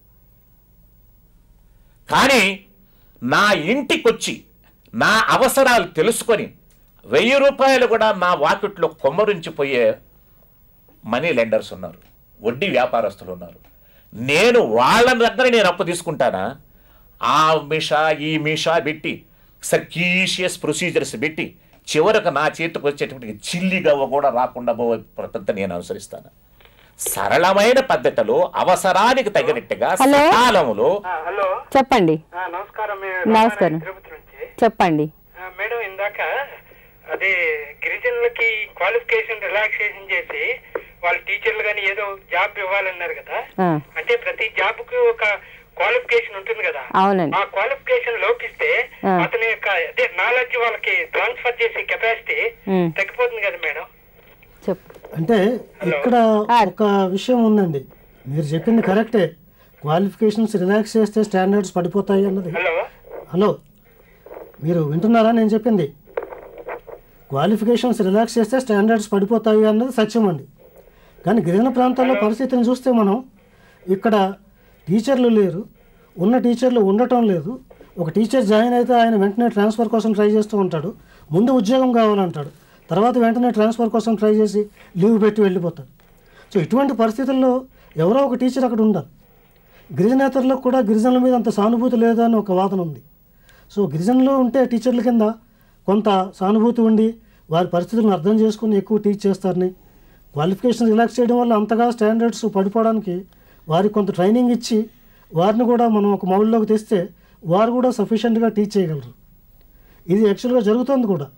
కానీ నా ఇంటికొచ్చి నా అవసరాలు తెలుసుకొని వెయ్యి రూపాయలు కూడా నా వాకిట్లో కొమ్మరించిపోయే మనీ లెండర్స్ ఉన్నారు వడ్డీ వ్యాపారస్తులు ఉన్నారు నేను వాళ్ళ దగ్గర నేను అప్పు తీసుకుంటానా ఆ మిషా ఈ మిషా పెట్టి సర్కీషియస్ ప్రొసీజర్స్ పెట్టి చివరకు నా చేతికి వచ్చేటప్పటికి చిల్లిగవ్వ కూడా రాకుండా పోయే పద్ధతి నేను అనుసరిస్తాను సరళమైన పద్ధతిలో అవసరానికి తగినట్టుగా హలో? సకాలంలో హలో చెప్పండి ఆ, నమస్కారం మేము నమస్కారం. తిరుపతి నుంచి చెప్పండి ఆ, మేడం ఇందాక అదే గిరిజనులకి క్వాలిఫికేషన్ రిలాక్సేషన్ చేసి వాళ్ళ టీచర్లు కానీ ఏదో జాబ్ ఇవ్వాలన్నారు కదా ఆ, అంటే ప్రతి జాబ్ కి ఒక క్వాలిఫికేషన్ ఉంటుంది కదా అవునండి ఆ క్వాలిఫికేషన్ లోపిస్తే ఆ. అతని యొక్క అదే నాలెడ్జ్ వాళ్ళకి ట్రాన్స్ఫర్ చేసే కెపాసిటీ ఉమ్, తగ్గిపోతుంది కదా మేడం చెప్పు అంటే ఇక్కడ ఒక విషయం ఉందండి మీరు చెప్పింది కరెక్టే క్వాలిఫికేషన్స్ రిలాక్స్ చేస్తే స్టాండర్డ్స్ పడిపోతాయి అన్నది హలో హలో మీరు వింటున్నారా నేను చెప్పింది క్వాలిఫికేషన్స్ రిలాక్స్ చేస్తే స్టాండర్డ్స్ పడిపోతాయి అన్నది సత్యం అండి కానీ గిరిజన ప్రాంతాల్లో పరిస్థితిని చూస్తే మనం ఇక్కడ టీచర్లు లేరు ఉన్న టీచర్లు ఉండటం లేదు ఒక టీచర్ జాయిన్ అయితే ఆయన వెంటనే ట్రాన్స్ఫర్ కోసం ట్రై చేస్తూ ఉంటాడు ముందు ఉద్యోగం కావాలంటాడు తర్వాత వెంటనే ట్రాన్స్ఫర్ కోసం ట్రై చేసి లీవ్ పెట్టి వెళ్ళిపోతాడు సో ఇటువంటి పరిస్థితుల్లో ఎవరో ఒక టీచర్ అక్కడ ఉండాలి గిరిజనేతరులకు కూడా గిరిజనుల మీద అంత సానుభూతి లేదా అని ఒక వాదన ఉంది సో గిరిజనులు ఉంటే టీచర్ల కింద కొంత సానుభూతి ఉండి వారి పరిస్థితులను అర్థం చేసుకుని ఎక్కువ టీచ్ చేస్తారని క్వాలిఫికేషన్ రిలాక్స్ చేయడం వల్ల అంతగా స్టాండర్డ్స్ పడిపోవడానికి వారికి కొంత ట్రైనింగ్ ఇచ్చి వారిని కూడా మనం ఒక మౌల్లోకి తెస్తే వారు కూడా సఫిషియెంట్గా టీచ్ చేయగలరు ఇది యాక్చువల్గా జరుగుతుంది కూడా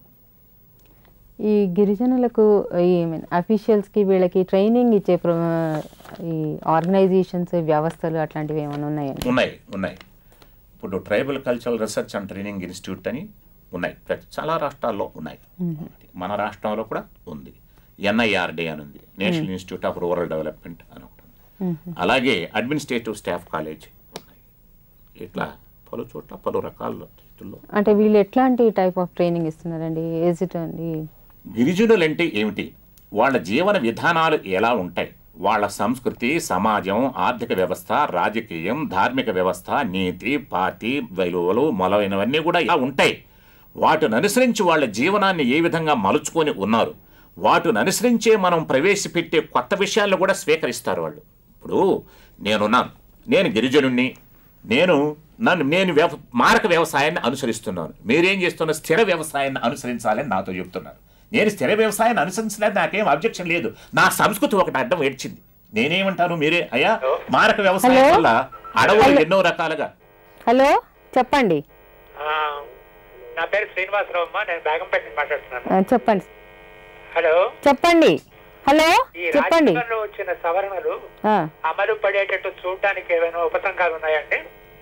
ఈ గిరిజనులకు ఈ మీన్ అఫీషియల్స్కి వీళ్ళకి ట్రైనింగ్ ఇచ్చే ప్ర- ఈ ఆర్గనైజేషన్స్ వ్యవస్థలు అట్లాంటివి ఏమైనా ఉన్నాయండి ఉన్నాయి ఉన్నాయి ఇప్పుడు tribal cultural research and training institute అని ఉన్నాయి ప్రతి చాలా రాష్ట్రాల్లో ఉన్నాయి మన రాష్ట్రంలో కూడా ఉంది ఎన్ఐఆర్డి అని ఉంది National Institute of Rural Development అని ఒకటి ఉంది అలాగే అడ్మినిస్ట్రేటివ్ స్టాఫ్ కాలేజ్ ఉన్నాయి ఇట్లా పలు చోట్ల పలు రకాల రీతుల్లో అంటే వీళ్ళు ఎట్లాంటి టైప్ ఆఫ్ ట్రైనింగ్ ఇస్తున్నారండి ఏజ్ ఇట్ అండి గిరిజనులంటే ఏమిటి వాళ్ళ జీవన విధానాలు ఎలా ఉంటాయి వాళ్ళ సంస్కృతి సమాజం ఆర్థిక వ్యవస్థ రాజకీయం ధార్మిక వ్యవస్థ నీతి పార్టీ విలువలు మొదలైనవన్నీ కూడా ఇలా ఉంటాయి వాటిని అనుసరించి వాళ్ళ జీవనాన్ని ఏ విధంగా మలుచుకొని ఉన్నారు వాటిని అనుసరించే మనం ప్రవేశపెట్టే కొత్త విషయాలను కూడా స్వీకరిస్తారు వాళ్ళు ఇప్పుడు నేనున్నాను నేను గిరిజనుణ్ణి నేను నన్ను నేను వ్యవ మారక వ్యవసాయాన్ని అనుసరిస్తున్నాను మీరేం చేస్తున్న స్థిర వ్యవసాయాన్ని అనుసరించాలని నాతో చెప్తున్నారు నేను స్థిర వ్యవసాయాన్ని అనుసరించలేదు నాకేం అబ్జెక్షన్ లేదు నా సంస్కృతి ఒకటి అడ్డం ఏడ్చింది నేనేమంటాను మీరే అయ్యా మారక వ్యవసాయం హలో? వల్ల అడవులు ఎన్నో రకాలుగా హలో చెప్పండి ఆ, నా పేరు శ్రీనివాసరావు అమ్మా నేను బేగంపేట నుంచి మాట్లాడుతున్నాను ఆ, చెప్పండి హలో చెప్పండి హలో ఈ చెప్పండి రాజ్యాంగంలో వచ్చిన సవరణలు ఆ, అమలు పడేటట్టు చూడడానికి ఏమైనా ఉపసంఘాలు ఉన్నాయండి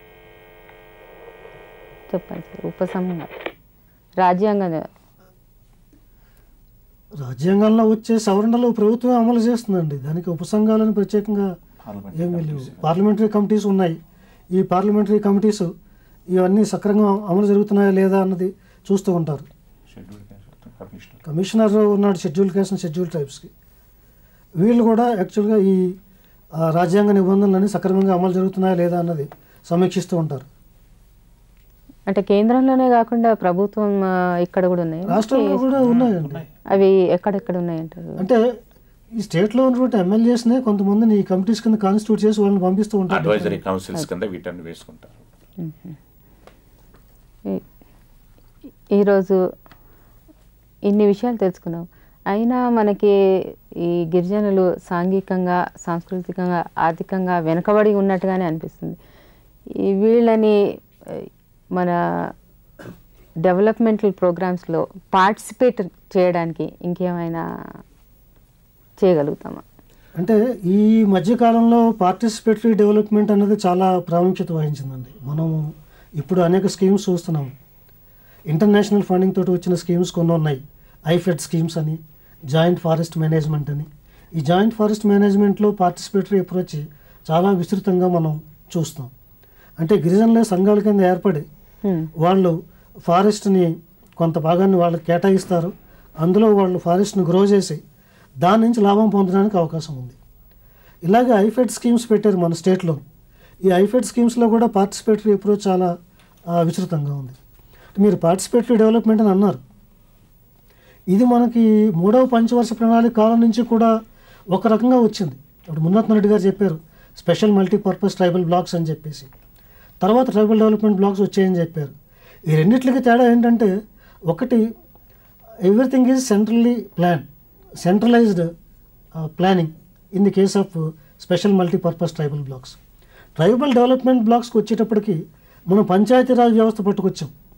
చెప్పండి సార్ ఉపసంహరణ రాజ్యాంగం రాజ్యాంగంలో వచ్చే సవరణలు ప్రభుత్వం అమలు చేస్తుందండి దానికి ఉపసంఘాలను ప్రత్యేకంగా ఏమీ లేవు పార్లమెంటరీ కమిటీస్ ఉన్నాయి ఈ పార్లమెంటరీ కమిటీస్ ఇవన్నీ సక్రమంగా అమలు జరుగుతున్నాయా లేదా అన్నది చూస్తూ ఉంటారు కమిషనర్ ఉన్నాడు షెడ్యూల్ క్యాస్ట్ అండ్ షెడ్యూల్ ట్రైబ్స్కి వీళ్ళు కూడా యాక్చువల్గా ఈ ఆ, రాజ్యాంగ నిబంధనలన్నీ సక్రమంగా అమలు జరుగుతున్నాయా లేదా అన్నది సమీక్షిస్తూ ఉంటారు అంటే కేంద్రంలోనే కాకుండా ప్రభుత్వం ఆ, ఇక్కడ కూడా ఉన్నాయి రాష్ట్రంలో కూడా ఉన్నాయండి అవి ఎక్కడెక్కడ ఉన్నాయంటారు అంటే ఈ స్టేట్లో ఉన్నటువంటి ఎమ్మెల్యేస్నే కొంతమందిని ఈ కమిటీస్ కింద కాన్స్టిట్యూట్ చేసి వాళ్ళని పంపిస్తూ ఉంటారు అడ్వైజరీ కౌన్సిల్స్ కింద వీటన్ని వేసుకుంటారు ఈ- ఈరోజు ఇన్ని విషయాలు తెలుసుకున్నాం అయినా మనకి ఈ గిరిజనులు సాంఘికంగా సాంస్కృతికంగా ఆర్థికంగా వెనుకబడి ఉన్నట్టుగానే అనిపిస్తుంది ఈ వీళ్ళని ఆ, మన డెవలప్మెంటల్ ప్రోగ్రామ్స్లో పార్టిసిపేట్ చేయడానికి ఇంకేమైనా చేయగలుగుతామా అంటే ఈ మధ్యకాలంలో పార్టిసిపేటరీ డెవలప్మెంట్ అనేది చాలా ప్రాముఖ్యత వహించిందండి మనము ఇప్పుడు అనేక స్కీమ్స్ చూస్తున్నాం ఇంటర్నేషనల్ ఫండింగ్ తోటి వచ్చిన స్కీమ్స్ కొన్ని ఉన్నాయి ఐఫెడ్ స్కీమ్స్ అని జాయింట్ ఫారెస్ట్ మేనేజ్మెంట్ అని ఈ జాయింట్ ఫారెస్ట్ మేనేజ్మెంట్లో పార్టిసిపేటరీ అప్రోచ్ చాలా విస్తృతంగా మనం చూస్తాం అంటే గిరిజనుల సంఘాల కింద ఏర్పడి వాళ్ళు ఫారెస్ట్ని కొంత భాగాన్ని వాళ్ళకి కేటాయిస్తారు అందులో వాళ్ళు ఫారెస్ట్ని గ్రో చేసి దాని నుంచి లాభం పొందడానికి అవకాశం ఉంది ఇలాగే ఐఫెడ్ స్కీమ్స్ పెట్టారు మన స్టేట్లో ఈ ఐఫెడ్ స్కీమ్స్లో కూడా పార్టిసిపేటరీ అప్రోచ్ చాలా ఆ, విస్తృతంగా ఉంది మీరు పార్టిసిపేటరీ డెవలప్మెంట్ అని అన్నారు ఇది మనకి మూడవ పంచవర్ష ప్రణాళిక కాలం నుంచి కూడా ఒక రకంగా వచ్చింది ఇప్పుడు మున్నత్న రెడ్డి గారు చెప్పారు స్పెషల్ మల్టీపర్పస్ ట్రైబల్ బ్లాక్స్ అని చెప్పేసి తర్వాత ట్రైబల్ డెవలప్మెంట్ బ్లాక్స్ వచ్చాయని చెప్పారు ఈ రెండిట్లకి తేడా ఏంటంటే ఒకటి everything is centrally plan centralised planning in the case of special multipurpose tribal blocks tribal development బ్లాక్స్కి వచ్చేటప్పటికి మనం పంచాయతీరాజ్ వ్యవస్థ పట్టుకొచ్చాం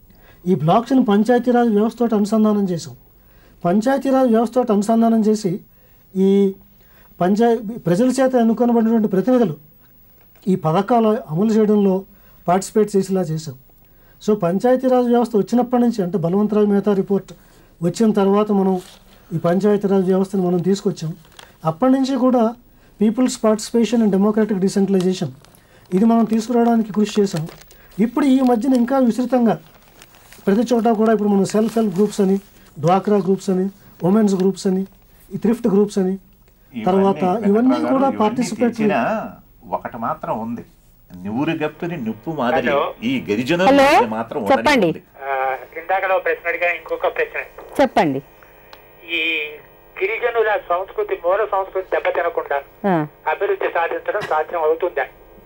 ఈ బ్లాక్స్ని పంచాయతీరాజ్ వ్యవస్థతో అనుసంధానం చేసాం పంచాయతీరాజ్ వ్యవస్థతో అనుసంధానం చేసి ఈ పంచాయ ప్రజల చేత ఎన్నుకొనబడినటువంటి ప్రతినిధులు ఈ పథకాలు అమలు చేయడంలో పార్టిసిపేట్ చేసేలా చేశాం సో పంచాయతీరాజ్ వ్యవస్థ వచ్చినప్పటి నుంచి అంటే బలవంతరావు మేతా రిపోర్ట్ వచ్చిన తర్వాత మనం ఈ పంచాయతీరాజ్ వ్యవస్థను మనం తీసుకొచ్చాం అప్పటి నుంచి కూడా people's participation and democratic decentralisation ఇది మనం తీసుకురావడానికి కృషి చేసాం ఇప్పుడు ఈ మధ్యన ఇంకా విస్తృతంగా ప్రతి చోట కూడా ఇప్పుడు మనం సెల్ఫ్ హెల్ప్ గ్రూప్స్ అని డ్వాక్రా గ్రూప్స్ అని ఉమెన్స్ గ్రూప్స్ అని ఈ థ్రిఫ్ట్ గ్రూప్స్ అని తర్వాత ఇవన్నీ వెంకట్రావు కూడా గారు, పార్టిసిపేట్ తెచ్చినా ఒకటి మాత్రం ఉంది నూరు గప్పిని నిప్పు మాదిరి హలో. ఈ గిరిజనుల హలో, మధ్య మాత్రం ఉండనే చెప్పండి. ఉంది. ఆ, ఇందాకలో ప్రశ్న అడిగా ఇంకొక ప్రశ్న చెప్పండి ఈ గిరిజనుల సంస్కృతి మూల సంస్కృతి దెబ్బతినకుండా ఆ, అభివృద్ధి సాధించడం సాధ్యం అవుతుందా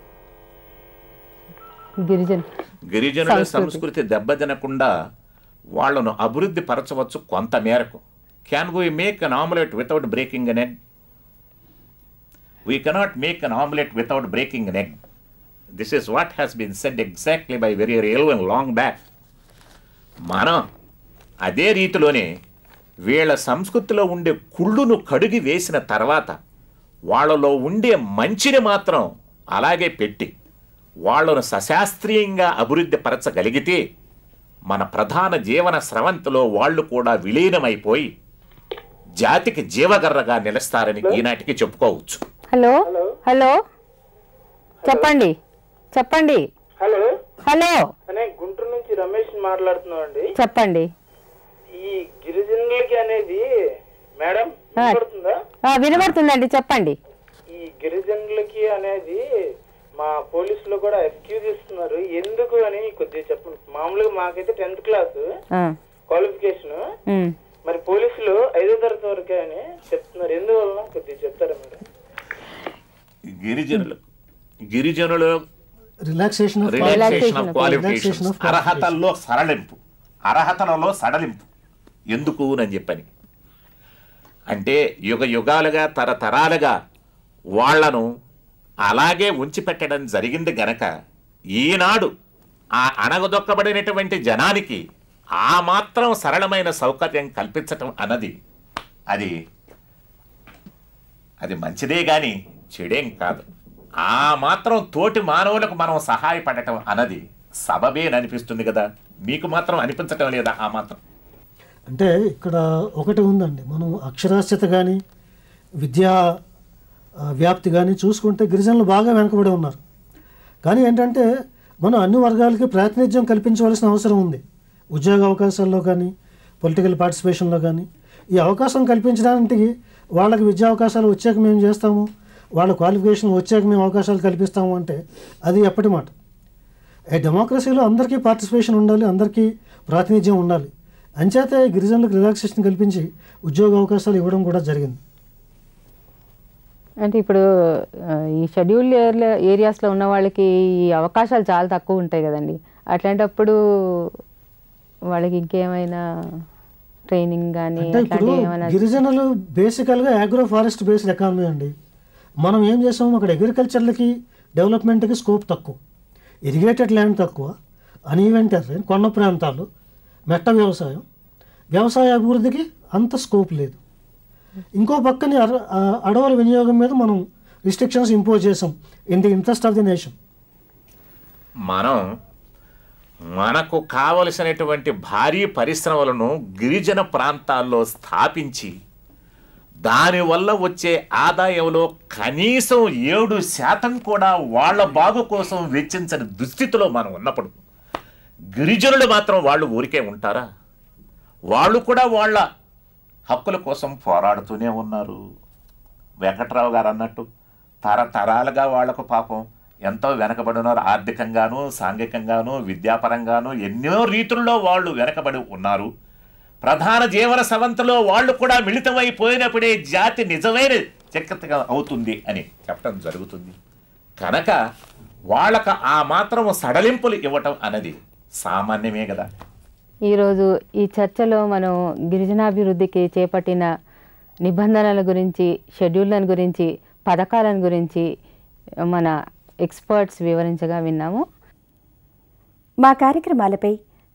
గిరిజన గిరిజనుల సంస్కృతి. సంస్కృతి దెబ్బతినకుండా వాళ్ళను అభివృద్ధి పరచవచ్చు కొంత మేరకు can we make an omelette without breaking an egg we cannot make an omelette without breaking an egg this is what has been said exactly by very real and long back మనం అదే రీతిలోనే వీళ్ళ సంస్కృతిలో ఉండే కుళ్ళును కడిగి వేసిన తర్వాత వాళ్ళలో ఉండే మంచిని మాత్రం అలాగే పెట్టి వాళ్ళను సశాస్త్రీయంగా అభివృద్ధి పరచగలిగితే మన ప్రధాన జీవన స్రవంతిలో వాళ్ళు కూడా విలీనమైపోయి జాతికి జీవగర్రగా నిలుస్తారని ఈనాటికి చెప్పుకోవచ్చు హలో హలో చెప్పండి చెప్పండి హలో హలో అనే గుంటూరు నుంచి రమేష్ మాట్లాడుతున్నాం అండి చెప్పండి ఈ గిరిజనులకి అనేది మేడం ఆ. వినపడుతుందా ఆ, వినబడుతుందండి చెప్పండి ఈ గిరిజనులకి అనేది మా పోలీసులు కూడా ఎక్స్క్యూజ్ ఇస్తున్నారు ఎందుకు అని కొద్దిగా చెప్పండి మామూలుగా మాకైతే టెన్త్ క్లాస్ ఆ, క్వాలిఫికేషన్ ఉమ్. మరి పోలీసులు ఐదో తరగతి వరకే అని చెప్తున్నారు ఎందువల్ల కొద్దిగా చెప్తారా మీరు గిరిజనులు గిరిజనులు relaxation of relaxation Relaxation of of qualifications Relaxation of అర్హతల్లో సరళింపు అర్హతలలో సడలింపు ఎందుకు అని చెప్పని అంటే యుగ యుగాలుగా తరతరాలుగా వాళ్లను అలాగే ఉంచిపెట్టడం జరిగింది గనక ఈనాడు ఆ అణగదొక్కబడినటువంటి జనానికి ఆ మాత్రం సరళమైన సౌకర్యం కల్పించటం అన్నది అది అది మంచిదే గాని చెడేం కాదు ఆ మాత్రం తోటి మానవులకు మనం సహాయపడటం అన్నది సబబేననిపిస్తుంది కదా మీకు మాత్రం అనిపించటం లేదా ఆ మాత్రం అంటే ఇక్కడ ఒకటి ఉందండి మనం అక్షరాస్యత కానీ విద్యా ఆ, వ్యాప్తి కానీ చూసుకుంటే గిరిజనులు బాగా వెనకబడి ఉన్నారు కానీ ఏంటంటే మనం అన్ని వర్గాలకి ప్రాతినిధ్యం కల్పించవలసిన అవసరం ఉంది ఉద్యోగ అవకాశాల్లో కానీ పొలిటికల్ పార్టిసిపేషన్లో కానీ ఈ అవకాశం కల్పించడానికి వాళ్ళకి విద్యా అవకాశాలు వచ్చాక మేము చేస్తాము వాళ్ళ క్వాలిఫికేషన్ వచ్చాక మేము అవకాశాలు కల్పిస్తాము అంటే అది ఎప్పటి మాట ఏ డెమోక్రసీలో అందరికీ పార్టిసిపేషన్ ఉండాలి అందరికీ ప్రాతినిధ్యం ఉండాలి అంచేతే గిరిజనులకు రిలాక్సేషన్ కల్పించి ఉద్యోగ అవకాశాలు ఇవ్వడం కూడా జరిగింది అంటే ఇప్పుడు ఆ, ఈ షెడ్యూల్ ఏరియాస్లో ఉన్న వాళ్ళకి ఈ అవకాశాలు చాలా తక్కువ ఉంటాయి కదండి అట్లాంటప్పుడు వాళ్ళకి ఇంకేమైనా ట్రైనింగ్ కానీ అంటే ఇప్పుడు అట్లాంటివి ఏమైనా గిరిజనులు బేసికల్గా అగ్రో ఫారెస్ట్ బేస్డ్ ఎకానమీ అండి మనం ఏం చేసాము అక్కడ అగ్రికల్చర్లకి డెవలప్మెంట్కి స్కోప్ తక్కువ ఇరిగేటెడ్ ల్యాండ్ తక్కువ అన్ఈవెన్ టెర్రైన్ కొండ ప్రాంతాలు మెట్ట వ్యవసాయం వ్యవసాయ అభివృద్ధికి అంత స్కోప్ లేదు ఇంకో పక్కని అర ఆ, అడవుల వినియోగం మీద మనం రిస్ట్రిక్షన్స్ ఇంపోజ్ చేసాం in the interest of the nation మనం మనకు కావలసినటువంటి భారీ పరిశ్రమలను గిరిజన ప్రాంతాల్లో స్థాపించి దానివల్ల వచ్చే ఆదాయంలో కనీసం ఏడు శాతం కూడా వాళ్ళ బాగు కోసం వెచ్చించని దుస్థితిలో మనం ఉన్నప్పుడు గిరిజనులు మాత్రం వాళ్ళు ఊరికే ఉంటారా వాళ్ళు కూడా వాళ్ళ హక్కుల కోసం పోరాడుతూనే ఉన్నారు వెంకట్రావు గారు అన్నట్టు తరతరాలుగా వాళ్లకు పాపం ఎంతో వెనకబడి ఉన్నారు ఆర్థికంగాను సాంఘికంగాను విద్యాపరంగాను ఎన్నో రీతుల్లో వాళ్ళు వెనకబడి ఉన్నారు ప్రధాన జీవన సవంతలో వాళ్ళు కూడా మిళితమైపోయినప్పుడే జాతి నిజమైన చక్కగా అవుతుంది అని చెప్పడం జరుగుతుంది కనుక వాళ్ళకు ఆ మాత్రం సడలింపులు ఇవ్వటం అన్నది సామాన్యమే కదా ఈరోజు ఈ చర్చలో మనం గిరిజనాభివృద్ధికి చేపట్టిన నిబంధనల గురించి షెడ్యూళ్ళను గురించి పథకాలను గురించి మన ఎక్స్పర్ట్స్ వివరించగా విన్నాము మా కార్యక్రమాలపై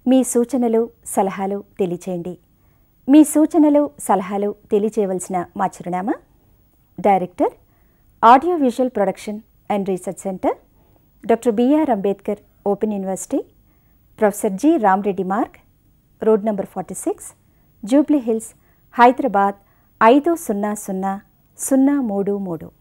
మీ సూచనలు సలహాలు తెలియచేయండి మీ సూచనలు సలహాలు తెలియచేయవలసిన మా చిరునామా director audio visual production and research centre doctor BR Ambedkar open university professor G Ram Reddy Marg road number forty six Jubilee hills Hyderabad ఐదు సున్నా సున్నా సున్నా మూడు మూడు